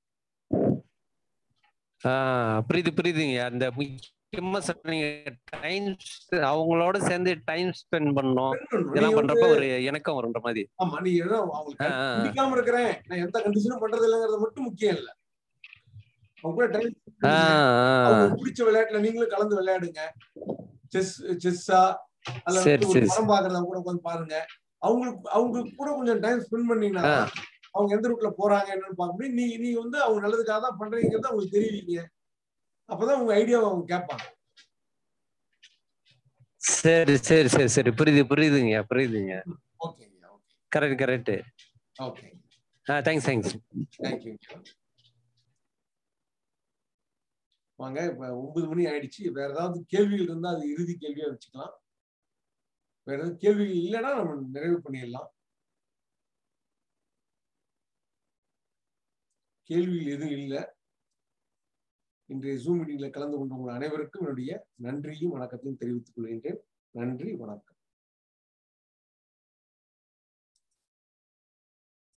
ஆஹ், புரியுது புரியுதுங்க அந்த முக்கியமா சொன்னீங்க டைம் அவங்களோட சேர்ந்து டைம் ஸ்பெண்ட் பண்ணணும் இதெல்லாம் நீங்க வந்து பண்றப்ப ஒரு இணக்கம் வரும்ன்ற மாதிரி ஆமா நீங்க ஏதோ அவங்களுக்கு ஆஹ், ஆஹ். பிடிக்காம இருக்கிறேன் நான் எந்த கண்டிஷனும் பண்றது இல்லைங்கிறது மட்டும் முக்கியம் இல்ல அவங்க கூட டைம் ஆஹ், ஆஹ். அவங்களுக்கு பிடிச்ச விளையாட்டுல நீங்களும் கலந்து விளையாடுங்க செஸ் செஸ்ஸா அல்ல சரி, வந்து ஒரு சரி. படம் பாக்குறத கூட உட்காந்து பாருங்க அவங்களுக்கு அவங்களுக்கு கூட கொஞ்சம் டைம் ஸ்பெண்ட் பண்ணீங்கன்னா ஆஹ். அவங்க எந்த ரூட்ல போறாங்க என்னன்னு பார்க்க முடியும் நீ நீ வந்து அவங்க நல்லதுக்காக தான் பண்றீங்கிறத அவங்களுக்கு தெரிவிங்க அப்பதான் உங்க ஐடியாவை அவங்க கேட்பாங்க சரி சரி சரி சரி புரியுது புரியுதுங்க புரியுதுங்க ஓகேங்க ஓகே கரெக்ட் கரெக்ட் ஓகே ஆ தேங்க்ஸ் தேங்க்ஸ் தேங்க்யூ வாங்க இப்ப ஒன்பது மணி ஆயிடுச்சு வேற ஏதாவது கேள்விகள் இருந்தா அது இறுதி கேள்வியா வச்சுக்கலாம் வேற ஏதாவது கேள்விகள் இல்லைன்னா நம்ம நிறைவு பண்ணிடலாம் கேள்வியில் எதுவும் இல்லை இன்றைய ஜூம் மீட்டிங்ல கலந்து கொண்ட உங்கள் அனைவருக்கும் என்னுடைய நன்றியும் வணக்கத்தையும் தெரிவித்துக் கொள்கின்றேன் நன்றி வணக்கம்